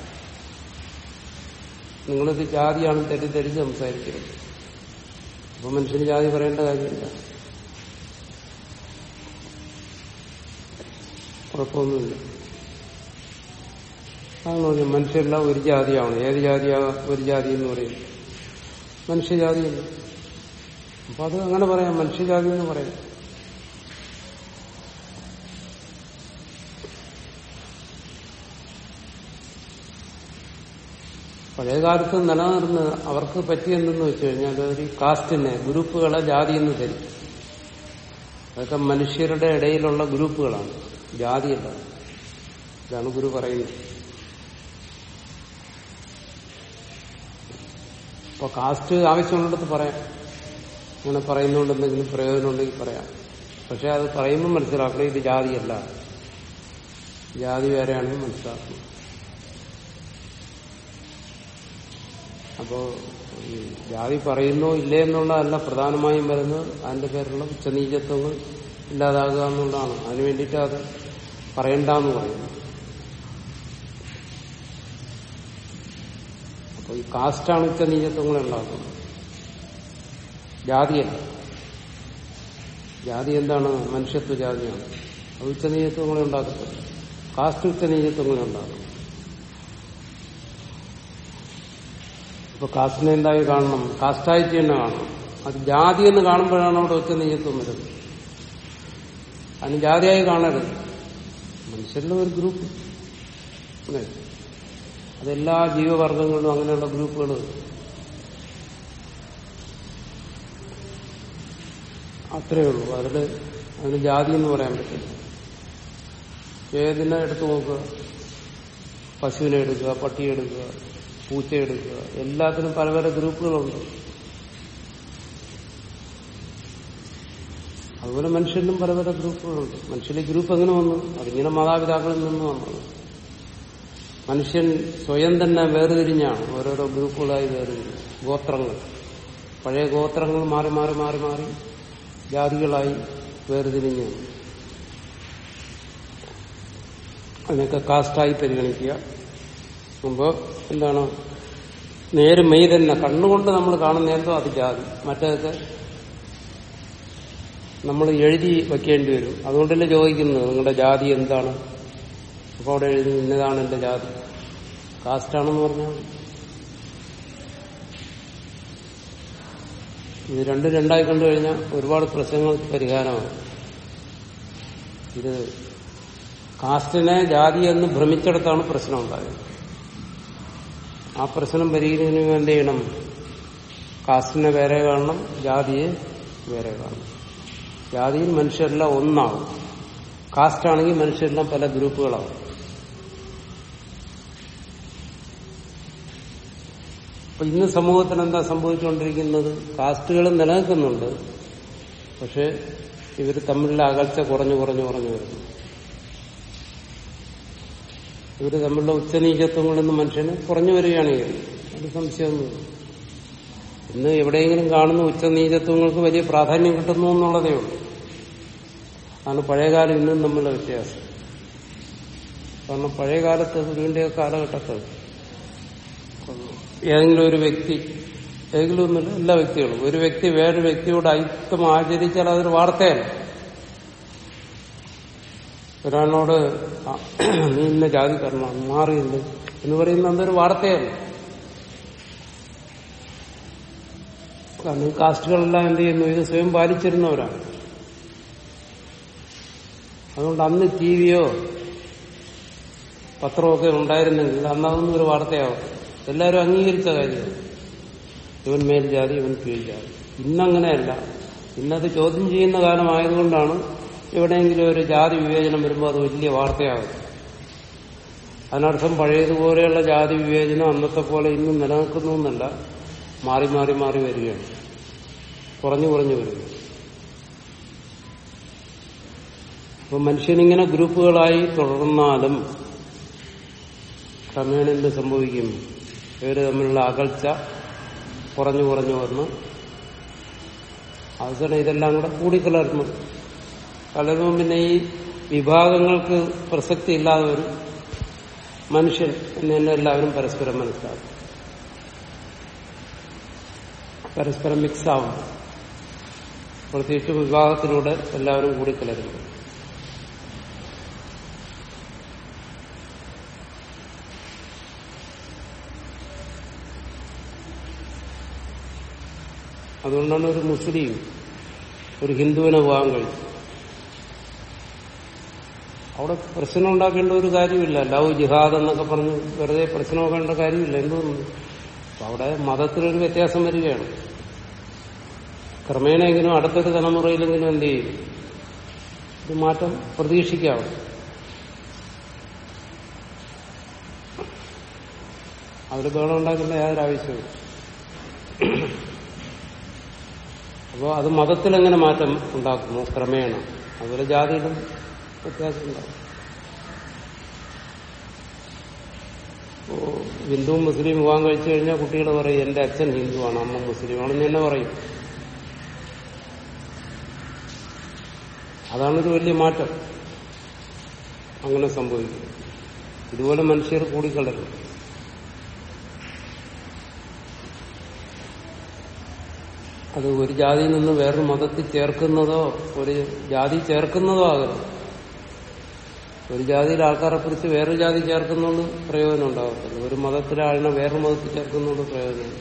നിങ്ങളിത് ജാതിയാണ് തെറ്റിദ്ധരിച്ച് സംസാരിക്കരുത് അപ്പൊ മനുഷ്യന് ജാതി പറയേണ്ട കാര്യമില്ല കുഴപ്പമൊന്നുമില്ല അതാണ് പറഞ്ഞു മനുഷ്യരെല്ലാം ഒരു ജാതിയാണ് ഏത് ജാതിയാ ഒരു ജാതി എന്ന് പറയും മനുഷ്യജാതിയല്ല അപ്പൊ അത് അങ്ങനെ പറയാം മനുഷ്യജാതി എന്ന് പറയാം പഴയകാലത്ത് നിലനിർന്ന് അവർക്ക് പറ്റിയെന്തെന്ന് വെച്ച് കഴിഞ്ഞാൽ ഒരു കാസ്റ്റിനെ ഗ്രൂപ്പുകളെ ജാതി എന്ന് തരും അതൊക്കെ മനുഷ്യരുടെ ഇടയിലുള്ള ഗ്രൂപ്പുകളാണ് ജാതിയല്ല ഇതാണ് ഗുരു പറയുന്നത് അപ്പൊ കാസ്റ്റ് ആവശ്യമുള്ളിടത്ത് പറയാം അങ്ങനെ പറയുന്നതുകൊണ്ട് എന്തെങ്കിലും പ്രയോജനം ഉണ്ടെങ്കിൽ പറയാം പക്ഷെ അത് പറയുമ്പോൾ മനസ്സിലാക്കണം ഇത് ജാതിയല്ല ജാതി വേറെയാണെന്ന് മനസ്സിലാക്കണം അപ്പോ ഈ ജാതി പറയുന്നോ ഇല്ലേ എന്നുള്ളതല്ല പ്രധാനമായും വരുന്നത് അതിന്റെ പേരിലുള്ള ഉച്ചനീചത്വങ്ങൾ ഇല്ലാതാകുക എന്നുള്ളതാണ് അതിനു വേണ്ടിയിട്ട് അത് പറയണ്ടെന്ന് പറയുന്നു അപ്പൊ ഈ കാസ്റ്റാണ് ഉച്ചനീചത്വങ്ങൾ ഉണ്ടാക്കുന്നത് ജാതിയല്ല ജാതി എന്താണ് മനുഷ്യത്വ ജാതിയാണ് അത് ഉച്ചനീചത്വങ്ങളെ ഉണ്ടാക്കത്തില്ല കാസ്റ്റ് ഉച്ചനീചത്വങ്ങളെ ഉണ്ടാക്കും ഇപ്പൊ കാസ്റ്റിനെ എന്തായി കാണണം കാസ്റ്റായിട്ട് തന്നെ കാണണം അത് ജാതി എന്ന് കാണുമ്പോഴാണ് അവിടെ ഒറ്റ നെയ്യത്വം വരുന്നത് അതിന് ജാതിയായി കാണരുത് മനുഷ്യരുടെ ഒരു ഗ്രൂപ്പ് അല്ലേ അതെല്ലാ ജീവവർഗങ്ങളിലും അങ്ങനെയുള്ള ഗ്രൂപ്പുകൾ അത്രയേ ഉള്ളൂ അതില് അതിന് ജാതി എന്ന് പറയാൻ പറ്റില്ല ഏതിനെ എടുത്തു നോക്കുക പശുവിനെ എടുക്കുക പട്ടിയെ എടുക്കുക പൂച്ച എടുക്കുക എല്ലാത്തിനും പല പല ഗ്രൂപ്പുകളുണ്ട് അതുപോലെ മനുഷ്യരിലും പല പല ഗ്രൂപ്പുകളുണ്ട് മനുഷ്യന്റെ ഗ്രൂപ്പ് എങ്ങനെ വന്നു അതിങ്ങനെ മാതാപിതാക്കളിൽ നിന്ന് വന്നത് മനുഷ്യൻ സ്വയം തന്നെ വേർതിരിഞ്ഞാണ് ഓരോരോ ഗ്രൂപ്പുകളായി വേർതിരിഞ്ഞു ഗോത്രങ്ങൾ പഴയ ഗോത്രങ്ങൾ മാറി മാറി മാറി മാറി ജാതികളായി വേർതിരിഞ്ഞു അതിനൊക്കെ കാസ്റ്റായി പരിഗണിക്കുക മുമ്പ് എന്താണ് നേര് മെയ് തന്നെ കണ്ണുകൊണ്ട് നമ്മൾ കാണുന്ന എന്തോ അത് ജാതി മറ്റേതൊക്കെ നമ്മൾ എഴുതി വെക്കേണ്ടി വരും അതുകൊണ്ടല്ലേ ചോദിക്കുന്നത് നിങ്ങളുടെ ജാതി എന്താണ് അപ്പോൾ അവിടെ എഴുതി ഇന്നതാണ് എന്റെ ജാതി കാസ്റ്റാണെന്ന് പറഞ്ഞാൽ ഇത് രണ്ടും രണ്ടായി കണ്ടു കഴിഞ്ഞാൽ ഒരുപാട് പ്രശ്നങ്ങൾക്ക് പരിഹാരമാണ് ഇത് കാസ്റ്റിനെ ജാതി എന്ന് ഭ്രമിച്ചെടുത്താണ് പ്രശ്നം ഉണ്ടായത് ആ പ്രശ്നം പരിഹരിക്കുന്നതിന് വേണ്ടി ചെയ്യണം കാസ്റ്റിനെ വേറെ കാണണം ജാതിയെ വേറെ കാണണം ജാതിയിൽ മനുഷ്യരെല്ലാം ഒന്നാകും കാസ്റ്റ് ആണെങ്കിൽ മനുഷ്യരെല്ലാം പല ഗ്രൂപ്പുകളാകും അപ്പൊ ഇന്ന് സമൂഹത്തിന് എന്താ സംഭവിച്ചുകൊണ്ടിരിക്കുന്നത് കാസ്റ്റുകൾ നിലനിൽക്കുന്നുണ്ട് പക്ഷെ ഇവർ തമ്മിലുള്ള അകൽച്ച കുറഞ്ഞു കുറഞ്ഞു കുറഞ്ഞു വരുന്നു ഇവർ തമ്മിലുള്ള ഉച്ചനീചത്വങ്ങളൊന്നും മനുഷ്യന് കുറഞ്ഞു വരികയാണ് ചെയ്യുന്നത് അത് സംശയമൊന്നുമില്ല ഇന്ന് എവിടെയെങ്കിലും കാണുന്ന ഉച്ചനീചത്വങ്ങൾക്ക് വലിയ പ്രാധാന്യം കിട്ടുന്നു എന്നുള്ളതേ ഉള്ളൂ അതാണ് പഴയകാലം ഇന്നും തമ്മിലുള്ള വ്യത്യാസം കാരണം പഴയകാലത്ത് ഗുരുവിന്റെ കാലഘട്ടത്തിൽ ഏതെങ്കിലും ഒരു വ്യക്തി ഏതെങ്കിലും ഒന്നുമില്ല എല്ലാ വ്യക്തികളും ഒരു വ്യക്തി വേറൊരു വ്യക്തിയോട് അയിത്തം ആചരിച്ചാൽ അതൊരു വാർത്തയല്ല ഒരാളിനോട് ആ, നീ ഇന്ന ജാതിക്കാരനാണ് മാറിയില്ല എന്ന് പറയുന്ന അതൊരു വാർത്തയല്ല കാരണം ഈ കാസ്റ്റുകളെല്ലാം എന്ത് ചെയ്യുന്നു ഇത് സ്വയം പാലിച്ചിരുന്നവരാണ് അതുകൊണ്ട് അന്ന് ടി വിയോ പത്രമൊക്കെ ഉണ്ടായിരുന്നെങ്കിൽ അന്ന് അതൊന്നും ഒരു വാർത്തയാവും എല്ലാവരും അംഗീകരിച്ച കാര്യമാണ് ഇവൻ മേൽജാതി ഇവൻ കീഴ്ജാതി ഇന്നങ്ങനെയല്ല ഇന്നത് ചോദ്യം ചെയ്യുന്ന കാലമായതുകൊണ്ടാണ് എവിടെയെങ്കിലും ഒരു ജാതി വിവേചനം വരുമ്പോൾ അത് വലിയ വാർത്തയാകും അതിനർത്ഥം പഴയതുപോലെയുള്ള ജാതി വിവേചനം അന്നത്തെ പോലെ ഇന്നും നിലനിൽക്കുന്നു എന്നല്ല മാറി മാറി മാറി വരികയാണ് കുറഞ്ഞു കുറഞ്ഞു വരുന്നു അപ്പൊ മനുഷ്യനിങ്ങനെ ഗ്രൂപ്പുകളായി തുടർന്നാലും ക്രമേണ എന്ത് സംഭവിക്കും ഇവര് തമ്മിലുള്ള അകൽച്ച കുറഞ്ഞു കുറഞ്ഞു വന്ന് അവസാനം ഇതെല്ലാം കൂടെ കൂടിക്കലർന്നു കലരുമ്പോൾ പിന്നെ ഈ വിഭാഗങ്ങൾക്ക് പ്രസക്തി ഇല്ലാതെ വരും മനുഷ്യൻ എന്ന് തന്നെ എല്ലാവരും പരസ്പരം മനസ്സിലാക്കും പരസ്പരം മിക്സ് ആവും പ്രത്യേകിച്ച് വിവാഹത്തിലൂടെ എല്ലാവരും കൂടിക്കലരുന്നു അതുകൊണ്ടാണ് ഒരു മുസ്ലിം ഒരു ഹിന്ദുവിനെ വിവാഹം കഴിച്ചു അവിടെ പ്രശ്നം ഉണ്ടാക്കേണ്ട ഒരു കാര്യമില്ല ലവ് ജിഹാദ് എന്നൊക്കെ പറഞ്ഞ് വെറുതെ പ്രശ്നമാക്കേണ്ട കാര്യമില്ല എന്തുകൊണ്ട് അപ്പൊ അവിടെ മതത്തിലൊരു വ്യത്യാസം വരികയാണ് ക്രമേണയെങ്കിലും അടുത്തൊരു തലമുറയിലെങ്കിലും എന്ത് ചെയ്യും ഇത് മാറ്റം പ്രതീക്ഷിക്കാം അതിൽ ബഹളം ഉണ്ടാക്കേണ്ട യാതൊരു ആവശ്യവും അപ്പോൾ അത് മതത്തിലെങ്ങനെ മാറ്റം ഉണ്ടാക്കുന്നു ക്രമേണ അതുപോലെ ജാതിയിലും വ്യത്യാസം ഉണ്ടാവും ഇപ്പോ ഹിന്ദുവും മുസ്ലിം വിവാഹം കഴിച്ചു കഴിഞ്ഞാൽ കുട്ടികൾ പറയും എന്റെ അച്ഛൻ ഹിന്ദുവാണ് അമ്മ മുസ്ലിമാണെന്ന് തന്നെ പറയും അതാണൊരു വലിയ മാറ്റം അങ്ങനെ സംഭവിക്കും ഇതുപോലെ മനുഷ്യർ കൂടിക്കളരും അത് ഒരു ജാതിയിൽ നിന്ന് വേറൊരു മതത്തിൽ ചേർക്കുന്നതോ ഒരു ജാതി ചേർക്കുന്നതോ ആകരുത് ഒരു ജാതിയിൽ ആൾക്കാരെ കുറിച്ച് വേറൊരു ജാതി ചേർക്കുന്നതുകൊണ്ട് പ്രയോജനം ഉണ്ടാകത്തില്ല ഒരു മതത്തിലെ ആളിനെ വേറൊരു മതത്തിൽ ചേർക്കുന്നതുകൊണ്ട് പ്രയോജനം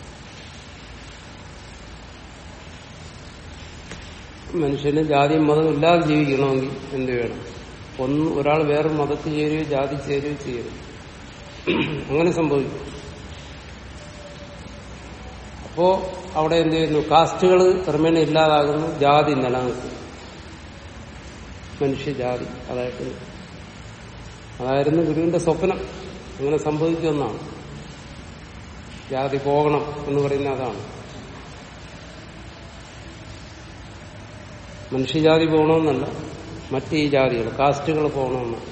മനുഷ്യന് ജാതിയും മതവും ഇല്ലാതെ ജീവിക്കണമെങ്കിൽ എന്ത് വേണം ഒന്ന് ഒരാൾ വേറൊരു മതത്തിൽ ചേരുകയോ ജാതി ചേരുകയോ ചെയ്യരുത് അങ്ങനെ സംഭവിക്കും അപ്പോ അവിടെ എന്ത് ചെയ്യുന്നു കാസ്റ്റുകൾ ക്രമേണ ഇല്ലാതാകുന്നു ജാതി നിലനിൽക്കും മനുഷ്യജാതി അതായിട്ട് അതായിരുന്നു ഗുരുവിന്റെ സ്വപ്നം അങ്ങനെ സംഭവിക്കുമെന്നാണ് ജാതി പോകണം എന്ന് പറയുന്ന അതാണ് മനുഷ്യജാതി പോകണമെന്നല്ല മറ്റ് ഈ ജാതികൾ കാസ്റ്റുകൾ പോകണമെന്നാണ്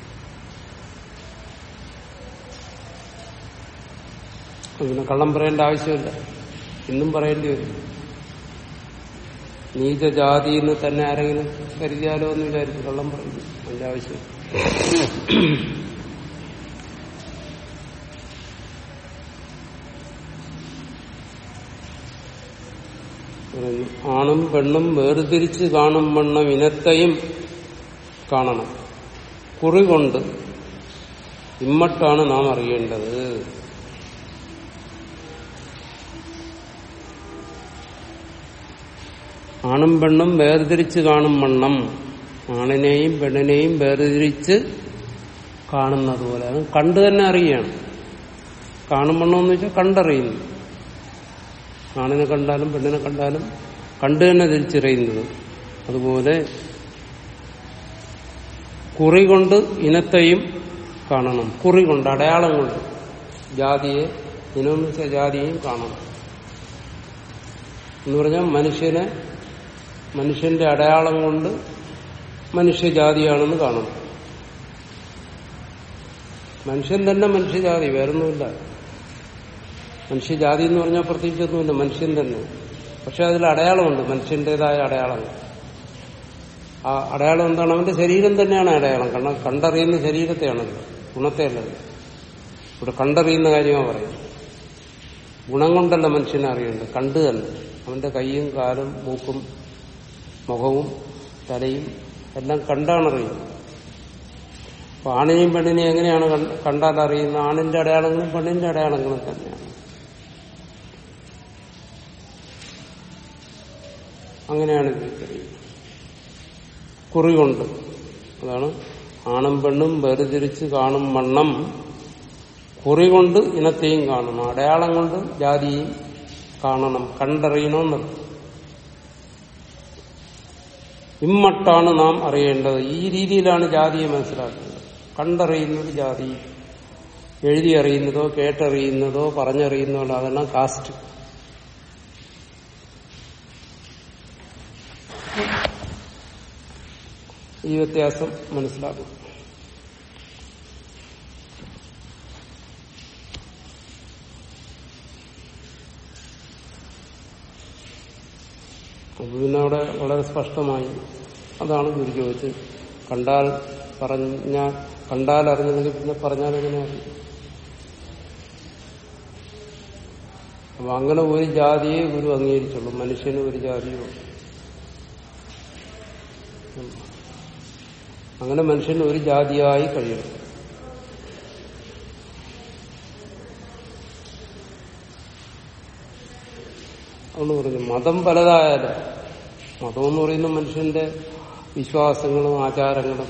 പിന്നെ കള്ളം പറയേണ്ട ആവശ്യമില്ല ഇന്നും പറയേണ്ടി വരും നീചജാതി എന്ന് തന്നെ ആരെങ്കിലും കരുതിയാലോ എന്ന് വിചാരിച്ചു കള്ളം പറയുന്നു അതിന്റെ ആവശ്യം പറയുന്നു ആണും പെണ്ണും വേർതിരിച്ച് കാണും വണ്ണം ഇനത്തെയും കാണണം കുറി കൊണ്ട് ഇമ്മട്ടാണ് നാം അറിയേണ്ടത് ആണും പെണ്ണും വേർതിരിച്ച് കാണും വണ്ണം ആണിനെയും പെണ്ണിനെയും വേർതിരിച്ച് കാണുന്നത് പോലെ അത് കണ്ടു തന്നെ അറിയുകയാണ് കാണും വണ്ണം എന്ന് വെച്ചാൽ കണ്ടറിയുന്നു ആണിനെ കണ്ടാലും പെണ്ണിനെ കണ്ടാലും കണ്ടു തന്നെ തിരിച്ചറിയുന്നത് അതുപോലെ കുറി കൊണ്ട് ഇനത്തെയും കാണണം കുറി കൊണ്ട് അടയാളം കൊണ്ട് ജാതിയെ ഇനമെന്ന് വെച്ചാൽ ജാതിയെയും കാണണം എന്ന് പറഞ്ഞാൽ മനുഷ്യനെ മനുഷ്യന്റെ അടയാളം കൊണ്ട് മനുഷ്യജാതിയാണെന്ന് കാണണം മനുഷ്യൻ തന്നെ മനുഷ്യജാതി വേറൊന്നുമില്ല മനുഷ്യജാതി എന്ന് പറഞ്ഞാൽ പ്രത്യേകിച്ചൊന്നുമില്ല മനുഷ്യൻ തന്നെ പക്ഷെ അതിൽ അടയാളമുണ്ട് മനുഷ്യന്റേതായ അടയാളങ്ങൾ ആ അടയാളം എന്താണ് അവന്റെ ശരീരം തന്നെയാണ് അടയാളം കാരണം കണ്ടറിയുന്ന ശരീരത്തെയാണല്ലോ ഗുണത്തെയല്ല ഇവിടെ കണ്ടറിയുന്ന കാര്യമാണ് പറയുന്നത് ഗുണം കൊണ്ടല്ല മനുഷ്യനെ അറിയേണ്ടത് കണ്ടു തന്നെ അവന്റെ കൈയും കാലും മൂക്കും മുഖവും തലയും എല്ലാം കണ്ടാണ് അറിയുന്നത് അപ്പൊ ആണിനെയും പെണ്ണിനെയും എങ്ങനെയാണ് കണ്ടാൽ അറിയുന്നത് ആണിന്റെ അടയാളങ്ങളും പെണ്ണിന്റെ അടയാളങ്ങളും തന്നെയാണ് അങ്ങനെയാണ് തിരിച്ചറിയുന്നത് കുറി കൊണ്ട് അതാണ് ആണും പെണ്ണും വേർതിരിച്ച് കാണും വണ്ണം കുറി കൊണ്ട് ഇനത്തെയും കാണണം അടയാളം കൊണ്ട് ജാതിയെയും കാണണം കണ്ടറിയണമെന്നർത്ഥം ഇമ്മട്ടാണ് നാം അറിയേണ്ടത് ഈ രീതിയിലാണ് ജാതിയെ മനസ്സിലാക്കുന്നത് കണ്ടറിയുന്നത് ജാതി എഴുതി അറിയുന്നതോ കേട്ടറിയുന്നതോ പറഞ്ഞറിയുന്നതോ അതെല്ലാം കാസ്റ്റ് ഈ വ്യത്യാസം മനസ്സിലാക്കും അപ്പൊ പിന്നെ അവിടെ വളരെ സ്പഷ്ടമായി അതാണ് ഗുരു ചോദിച്ചത് കണ്ടാൽ പറഞ്ഞാൽ കണ്ടാൽ അറിഞ്ഞില്ലെങ്കിൽ പിന്നെ പറഞ്ഞാൽ എങ്ങനെ അറിയും അപ്പൊ അങ്ങനെ ഒരു ജാതിയെ ഗുരു അംഗീകരിച്ചുള്ളൂ മനുഷ്യന് ഒരു ജാതിയോ അങ്ങനെ മനുഷ്യന് ഒരു ജാതിയായി കഴിയണം അതുകൊണ്ട് പറഞ്ഞു മതം പലതായാലും മതം എന്ന് പറയുന്ന മനുഷ്യന്റെ വിശ്വാസങ്ങളും ആചാരങ്ങളും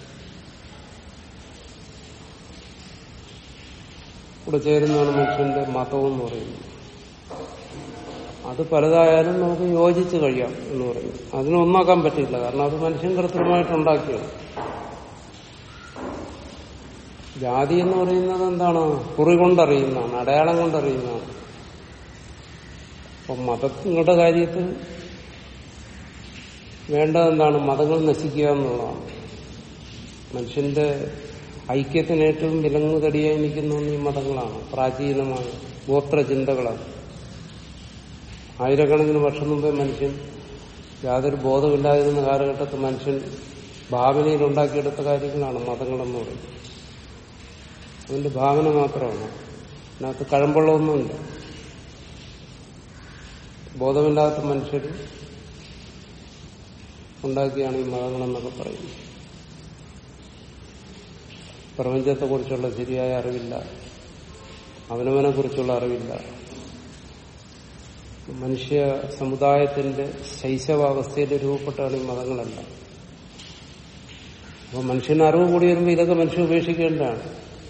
കൂടെ ചേരുന്നതാണ് മനുഷ്യന്റെ മതം എന്ന് പറയുന്നത് അത് പലതായാലും നമുക്ക് യോജിച്ച് കഴിയാം എന്ന് പറയും അതിനെ ഒന്നാക്കാൻ പറ്റില്ല കാരണം അത് മനുഷ്യൻ കൃത്രിമമായിട്ടുണ്ടാക്കിയാണ് ജാതി എന്ന് പറയുന്നത് എന്താണ് കുറി കൊണ്ടറിയുന്നതാണ് അടയാളം കൊണ്ടറിയുന്നതാണ് അപ്പം മതങ്ങളുടെ കാര്യത്തിൽ വേണ്ടത് എന്താണ് മതങ്ങൾ നശിക്കുക എന്നുള്ളതാണ് മനുഷ്യന്റെ ഐക്യത്തിന് ഏറ്റവും വിലങ്ങുതടിയായി നിൽക്കുന്ന ഈ മതങ്ങളാണ് പ്രാചീനമായ ഗോത്രചിന്തകളാണ് ആയിരക്കണക്കിന് വർഷം മുമ്പേ മനുഷ്യൻ യാതൊരു ബോധമില്ലാതിരുന്ന കാലഘട്ടത്തിൽ മനുഷ്യൻ ഭാവനയിൽ ഉണ്ടാക്കിയെടുത്ത കാര്യങ്ങളാണ് മതങ്ങളെന്ന് പറയുന്നത് അതിന്റെ ഭാവന മാത്രമാണ് അതിനകത്ത് കഴമ്പുള്ളതൊന്നുമില്ല ബോധമില്ലാത്ത മനുഷ്യർ ഉണ്ടാക്കിയാണ് ഈ മതങ്ങളെന്നൊക്കെ പറയുന്നത് പ്രപഞ്ചത്തെക്കുറിച്ചുള്ള ശരിയായ അറിവില്ല അവനവനെ കുറിച്ചുള്ള അറിവില്ല മനുഷ്യ സമുദായത്തിന്റെ ശൈശവാവസ്ഥയിൽ രൂപപ്പെട്ടാണ് ഈ മതങ്ങളെല്ലാം അപ്പൊ മനുഷ്യന് അറിവ് കൂടി വരുമ്പോൾ ഇതൊക്കെ മനുഷ്യൻ ഉപേക്ഷിക്കേണ്ടതാണ്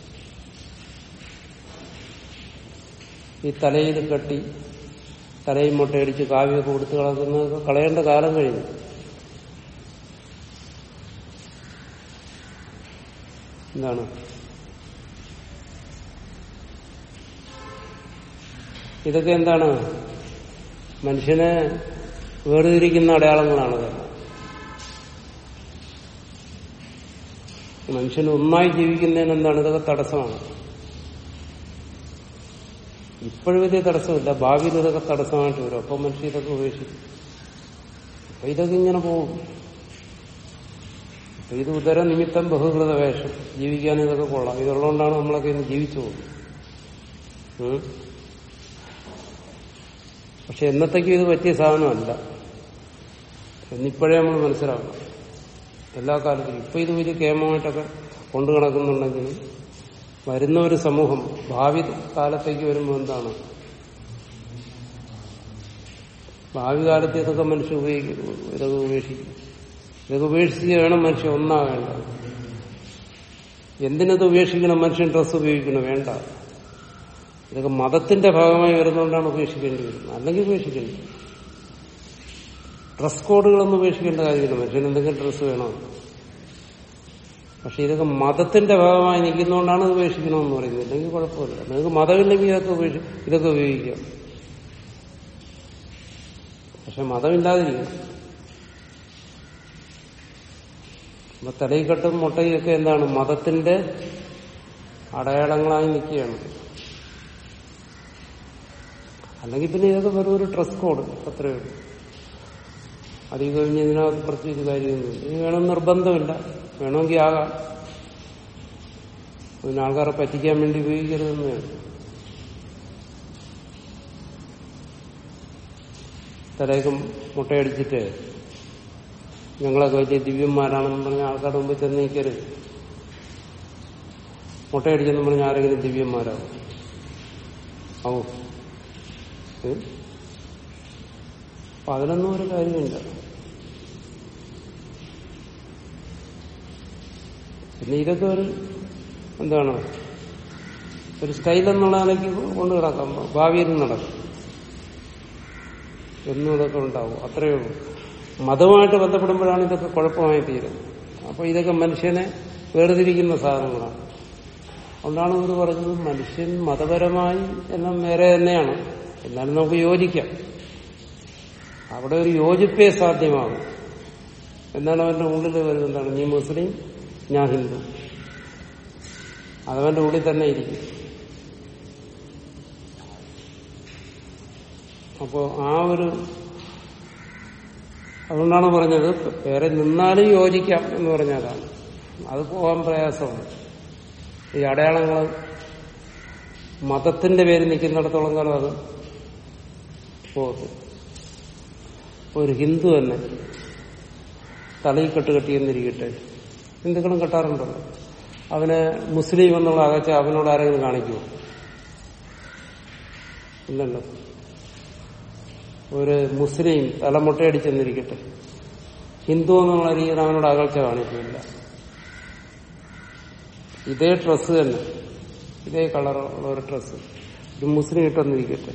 ഈ തലയിൽ കെട്ടി തലയിൽ മുട്ടയടിച്ച് കാവ്യമൊക്കെ കൊടുത്ത് കളക്കുന്നതൊക്കെ കളയേണ്ട കാലം കഴിഞ്ഞു എന്താണ് ഇതൊക്കെ എന്താണ് മനുഷ്യനെ വേർതിരിക്കുന്ന അടയാളങ്ങളാണത് മനുഷ്യൻ ഒന്നായി ജീവിക്കുന്നതിന് എന്താണ് ഇതൊക്കെ തടസ്സമാണ് ഇപ്പോഴും വലിയ തടസ്സമില്ല ഭാവിയിൽ ഇതൊക്കെ തടസ്സമായിട്ട് വരും അപ്പൊ മനുഷ്യൻ ഇതൊക്കെ ഉപേക്ഷിക്കും അപ്പൊ ഇതൊക്കെ ഇങ്ങനെ പോകും അപ്പൊ ഇത് ഉദര നിമിത്തം ബഹുകൃത വേഷം ജീവിക്കാൻ ഇതൊക്കെ കൊള്ളാം ഇതുള്ളതുകൊണ്ടാണ് നമ്മളൊക്കെ ഇന്ന് ജീവിച്ചു പോകുന്നത് ഉം. പക്ഷെ എന്നത്തേക്കും ഇത് പറ്റിയ സാധനമല്ല എന്നിപ്പോഴേ നമ്മൾ മനസ്സിലാക്കണം എല്ലാ കാലത്തും ഇപ്പൊ ഇത് വലിയ കേമമായിട്ടൊക്കെ കൊണ്ടു നടക്കുന്നുണ്ടെങ്കിലും വരുന്ന ഒരു സമൂഹം ഭാവി കാലത്തേക്ക് വരുമ്പോൾ എന്താണ് ഭാവി കാലത്ത് ഇതൊക്കെ മനുഷ്യൻ ഉപയോഗിക്കും ഇതൊക്കെ ഉപേക്ഷിക്കും ഇതൊക്കെ ഉപേക്ഷിച്ച് വേണം മനുഷ്യൻ ഒന്നാവേണ്ടത് എന്തിനത് ഉപേക്ഷിക്കണം മനുഷ്യൻ ഡ്രസ്സ് ഉപയോഗിക്കണം വേണ്ട ഇതൊക്കെ മതത്തിന്റെ ഭാഗമായി വരുന്നതുകൊണ്ടാണ് ഉപേക്ഷിക്കേണ്ടി വരുന്നത് അല്ലെങ്കിൽ ഉപേക്ഷിക്കേണ്ടി ഡ്രസ് കോഡുകളൊന്നും ഉപേക്ഷിക്കേണ്ട കാര്യമില്ല മനുഷ്യൻ എന്തെങ്കിലും ഡ്രസ്സ് വേണോ പക്ഷെ ഇതൊക്കെ മതത്തിന്റെ ഭാഗമായി നിൽക്കുന്നതുകൊണ്ടാണ് ഇത് ഉപേക്ഷിക്കണമെന്ന് പറയുന്നത് അല്ലെങ്കിൽ കുഴപ്പമില്ല നിങ്ങൾക്ക് മതമില്ലെങ്കിൽ ഇതൊക്കെ ഉപേക്ഷി ഇതൊക്കെ ഉപയോഗിക്കാം പക്ഷെ മതമില്ലാതിരിക്കണം അപ്പൊ തലയിക്കെട്ടും മുട്ടയൊക്കെ എന്താണ് മതത്തിന്റെ അടയാളങ്ങളായി നിൽക്കുകയാണ് അല്ലെങ്കിൽ പിന്നെ ഇതൊക്കെ വെറും ഒരു ഡ്രസ് കോഡ് അത്രയേ ഉള്ളൂ അധികം കഴിഞ്ഞ് ഇതിനകത്ത് പ്രത്യേകിച്ച് കാര്യമൊന്നുമില്ല ഇനി വേണം നിർബന്ധമില്ല വേണമെങ്കിൽ ആകാം അതിന് ആൾക്കാരെ പറ്റിക്കാൻ വേണ്ടി ഉപയോഗിക്കരുതെന്ന് തലയ്ക്കും മുട്ടയടിച്ചിട്ട് ഞങ്ങളൊക്കെ വലിയ ദിവ്യന്മാരാണെന്ന് പറഞ്ഞ ആൾക്കാരുടെ മുമ്പിൽ ചെന്ന് നിൽക്കരുത് മുട്ടയടിച്ചെന്ന് പറഞ്ഞ ആരെങ്കിലും ദിവ്യന്മാരാകും ആവോ ഏ? അപ്പൊ അതിനൊന്നും ഒരു കാര്യമില്ല പിന്നെ ഇതൊക്കെ ഒരു എന്താണ് ഒരു സ്റ്റൈൽ എന്നുള്ള നിലയ്ക്ക് കൊണ്ട് കിടക്കാം ഭാവിയിൽ നടക്കും എന്നും ഇതൊക്കെ ഉണ്ടാവും അത്രയേ ഉള്ളൂ മതവുമായിട്ട് ബന്ധപ്പെടുമ്പോഴാണ് ഇതൊക്കെ കുഴപ്പമായി തീരുന്നത് അപ്പൊ ഇതൊക്കെ മനുഷ്യനെ വേർതിരിക്കുന്ന സാധനങ്ങളാണ് അതുകൊണ്ടാണ് ഇവർ പറഞ്ഞത് മനുഷ്യൻ മതപരമായി എല്ലാം വേറെ തന്നെയാണ് എന്നാലും നമുക്ക് യോജിക്കാം അവിടെ ഒരു യോജിപ്പേ സാധ്യമാകും എന്താണ് അവന്റെ ഉള്ളിൽ വരുന്നത് എന്താണ് നീ മുസ്ലിം ഞാൻ ഹിന്ദു അതവന്റെ ഉള്ളിൽ തന്നെ ഇരിക്കും അപ്പോ ആ ഒരു അതുകൊണ്ടാണ് പറഞ്ഞത് വേറെ നിന്നാലും യോജിക്കാം എന്ന് പറഞ്ഞതാണ് അത് പോകാൻ പ്രയാസമാണ് ഈ അടയാളങ്ങൾ മതത്തിന്റെ പേര് നിൽക്കുന്നിടത്തോളം കാലം അത് പോകത്തില്ല ഒരു ഹിന്ദു തന്നെ തലയിൽ കെട്ട് കെട്ടിയെന്നിരിക്കട്ടെ ഹിന്ദുക്കളും കെട്ടാറുണ്ടല്ലോ അവനെ മുസ്ലിം എന്നുള്ള അകച്ച അവനോട് ആരെങ്കിലും കാണിക്കുമോ ഇല്ലല്ലോ ഒരു മുസ്ലിം തലമുട്ടയടിച്ചെന്നിരിക്കട്ടെ ഹിന്ദു എന്നുള്ള രീതിയിൽ അവനോട് അകൽച്ച കാണിക്കില്ല ഇതേ ഡ്രസ്സ് തന്നെ ഇതേ കളറുള്ള ഒരു ഡ്രസ്സ് ഒരു മുസ്ലിം ഇട്ടെന്നിരിക്കട്ടെ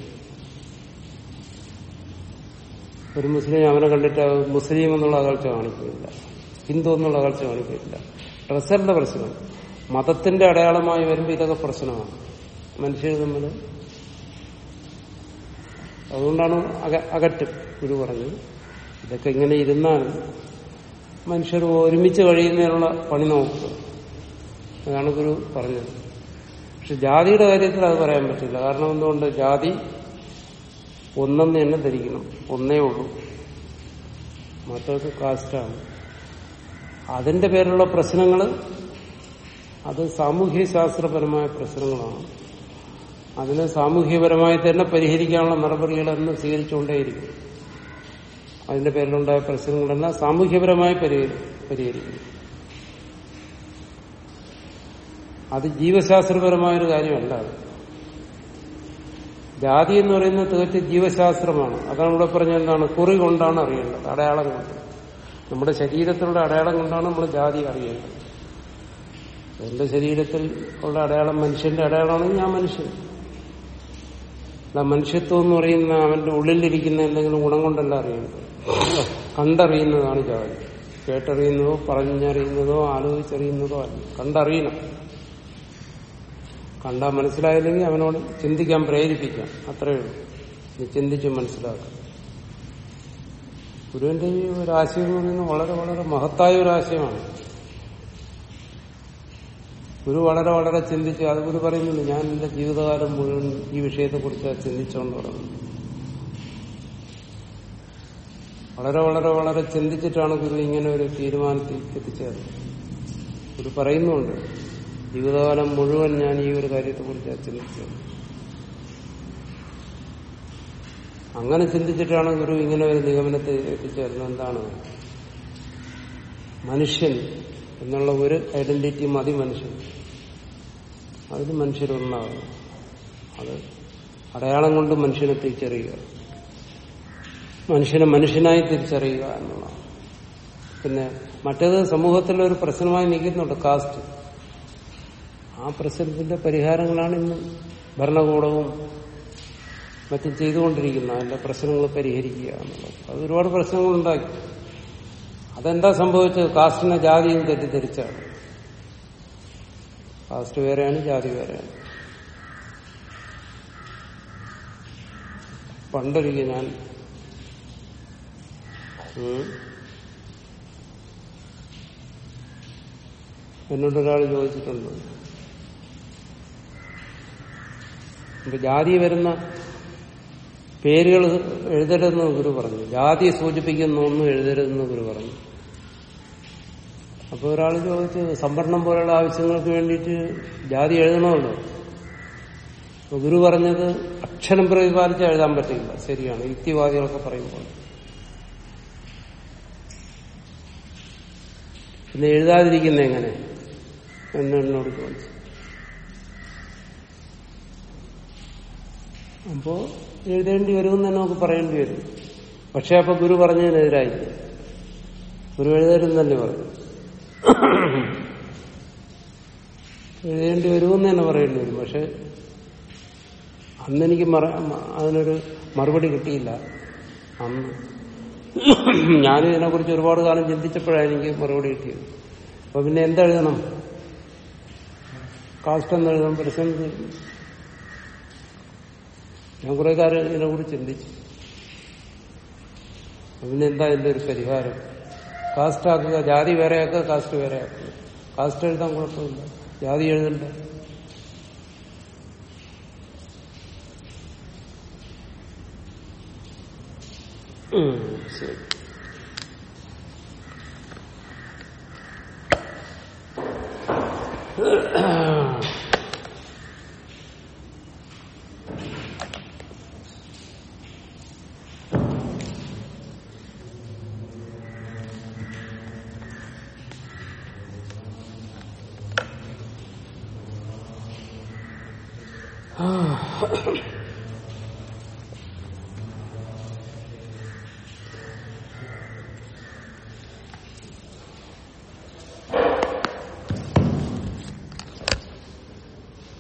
ഒരു മുസ്ലിം അവനെ കണ്ടിട്ട് മുസ്ലിം എന്നുള്ള അകൽച്ച കാണിക്കില്ല ഹിന്ദു എന്നുള്ള അകൽച്ച കാണിക്കില്ല ഡ്രസ്സല്ല പ്രശ്നം മതത്തിന്റെ അടയാളമായി വരുമ്പോൾ ഇതൊക്കെ പ്രശ്നമാണ് മനുഷ്യർ തമ്മിൽ അതുകൊണ്ടാണ് അക- അകറ്റും ഗുരു പറഞ്ഞത് ഇതൊക്കെ ഇങ്ങനെ ഇരുന്നാൽ മനുഷ്യർ ഒരുമിച്ച് കഴിയുന്നതിനുള്ള പണി നോക്കുക അതാണ് ഗുരു പറഞ്ഞത് പക്ഷെ ജാതിയുടെ കാര്യത്തിൽ അത് പറയാൻ പറ്റില്ല കാരണം എന്തുകൊണ്ട് ജാതി ഒന്നെന്ന് തന്നെ ധരിക്കണം ഒന്നേ ഉള്ളൂ മറ്റൊരു കാസ്റ്റാണ് അതിന്റെ പേരിലുള്ള പ്രശ്നങ്ങൾ അത് സാമൂഹ്യ ശാസ്ത്രപരമായ പ്രശ്നങ്ങളാണ് അതിനെ സാമൂഹ്യപരമായി തന്നെ പരിഹരിക്കാനുള്ള നടപടികളെന്ന് സ്വീകരിച്ചുകൊണ്ടേയിരിക്കും അതിന്റെ പേരിലുണ്ടായ പ്രശ്നങ്ങളെല്ലാം സാമൂഹ്യപരമായി പരിഹരി- പരിഹരിക്കും അത് ജീവശാസ്ത്രപരമായ ഒരു കാര്യമല്ല അത് ജാതി എന്ന് പറയുന്നത് തികച്ചും ജീവശാസ്ത്രമാണ് അതാണ് ഇവിടെ പറഞ്ഞ എന്താണ് കുറി കൊണ്ടാണ് അറിയേണ്ടത് അടയാളം കൊണ്ട് നമ്മുടെ ശരീരത്തിലുള്ള അടയാളം കൊണ്ടാണ് നമ്മൾ ജാതി അറിയേണ്ടത് എന്റെ ശരീരത്തിൽ ഉള്ള അടയാളം മനുഷ്യന്റെ അടയാളമാണെങ്കിൽ ഞാൻ മനുഷ്യൻ അല്ല മനുഷ്യത്വം എന്ന് പറയുന്ന അവന്റെ ഉള്ളിലിരിക്കുന്ന എന്തെങ്കിലും ഗുണം കൊണ്ടല്ല അറിയുന്നത് കണ്ടറിയുന്നതാണ് ജാതി കേട്ടറിയുന്നതോ പറഞ്ഞറിയുന്നതോ ആലോചിച്ചറിയുന്നതോ അല്ല കണ്ടറിയണം കണ്ടാൽ മനസ്സിലായില്ലെങ്കിൽ അവനോട് ചിന്തിക്കാൻ പ്രേരിപ്പിക്കാം അത്രയേ ഉള്ളൂ നീ ചിന്തിച്ച് മനസ്സിലാക്കാം ഗുരുവിന്റെ ഈ ഒരു ആശയം എന്ന് പറയുന്നത് വളരെ വളരെ മഹത്തായ ഒരു ആശയമാണ് ഗുരു വളരെ വളരെ ചിന്തിച്ച് അത് ഗുരു പറയുന്നുണ്ട് ഞാൻ എന്റെ ജീവിതകാലം മുഴുവൻ ഈ വിഷയത്തെക്കുറിച്ച് ചിന്തിച്ചുകൊണ്ട് പറഞ്ഞു വളരെ വളരെ വളരെ ചിന്തിച്ചിട്ടാണ് ഗുരു ഇങ്ങനെ ഒരു തീരുമാനത്തിൽ എത്തിച്ചേർന്നത് ഗുരു പറയുന്നുണ്ട് ജീവിതകാലം മുഴുവൻ ഞാൻ ഈ ഒരു കാര്യത്തെക്കുറിച്ച് ചിന്തിച്ചത് അങ്ങനെ ചിന്തിച്ചിട്ടാണ് ഗുരു ഇങ്ങനെ ഒരു നിഗമനത്തിൽ എത്തിച്ചേർന്നത് എന്താണ് മനുഷ്യൻ എന്നുള്ള ഒരു ഐഡന്റിറ്റി മതി മനുഷ്യൻ അതിന് മനുഷ്യരൊന്നാകും അത് അടയാളം കൊണ്ട് മനുഷ്യനെ തിരിച്ചറിയുക മനുഷ്യനെ മനുഷ്യനായി തിരിച്ചറിയുക എന്നുള്ളതാണ് പിന്നെ മറ്റേത് സമൂഹത്തിലെ ഒരു പ്രശ്നമായി നിൽക്കുന്നുണ്ട് കാസ്റ്റ് ആ പ്രശ്നത്തിന്റെ പരിഹാരങ്ങളാണ് ഇന്ന് ഭരണകൂടവും മറ്റും ചെയ്തുകൊണ്ടിരിക്കുന്നത് അതിന്റെ പ്രശ്നങ്ങൾ പരിഹരിക്കുക എന്നുള്ളത് അത് ഒരുപാട് പ്രശ്നങ്ങളുണ്ടാക്കി അതെന്താ സംഭവിച്ചത് കാസ്റ്റിനെ ജാതിയും തെറ്റിദ്ധരിച്ചാണ് കാസ്റ്റ് വേറെയാണ് ജാതി വേറെയാണ് പണ്ടൊരിക്കൽ ഞാൻ ഉം, എന്നോടൊരാൾ ചോദിച്ചിട്ടുണ്ട് ഇപ്പൊ ജാതി വരുന്ന പേരുകൾ എഴുതരുതെന്ന് ഗുരു പറഞ്ഞു ജാതി സൂചിപ്പിക്കുന്ന ഒന്നും എഴുതരുതെന്ന് ഗുരു പറഞ്ഞു അപ്പൊ ഒരാൾ ചോദിച്ചു സംവരണം പോലുള്ള ആവശ്യങ്ങൾക്ക് വേണ്ടിയിട്ട് ജാതി എഴുതണമല്ലോ അപ്പൊ ഗുരു പറഞ്ഞത് അക്ഷരം പ്രതിപാദിച്ച് എഴുതാൻ പറ്റില്ല ശരിയാണ് യുക്തിവാദികളൊക്കെ പറയുമ്പോൾ പിന്നെ എഴുതാതിരിക്കുന്ന എങ്ങനെ എന്ന് എന്നോട് ചോദിച്ചു അപ്പോ എഴുതേണ്ടി വരുമെന്ന് തന്നെ നമുക്ക് പറയേണ്ടി വരും പക്ഷെ അപ്പൊ ഗുരു പറഞ്ഞതിനെതിരായി ഗുരു എഴുതരുന്നല്ലേ പറഞ്ഞു എഴുതേണ്ടി വരുമെന്ന് തന്നെ പറയേണ്ടി വരും പക്ഷെ അന്നെനിക്ക് മറ അതിനൊരു മറുപടി കിട്ടിയില്ല അന്ന് ഞാനും ഇതിനെക്കുറിച്ച് ഒരുപാട് കാലം ചിന്തിച്ചപ്പോഴാണ് എനിക്ക് മറുപടി കിട്ടിയത് അപ്പൊ പിന്നെ എന്തെഴുതണം കാസ്റ്റ് എന്ന് എഴുതണം പ്രസന്റ് ഞാൻ കുറെ കാലം ഇതിനെക്കുറിച്ച് ചിന്തിച്ചു അപ്പൊ പിന്നെ എന്താ ഇതിന്റെ ഒരു പരിഹാരം കാസ്റ്റ് ആക്കുക ജാതി വേറെ ആക്കുക കാസ്റ്റ് വേറെ ആക്കുക കാസ്റ്റ് എഴുതാൻ കുഴപ്പമില്ല ജാതി എഴുതണ്ട ഉം, ശരി ആ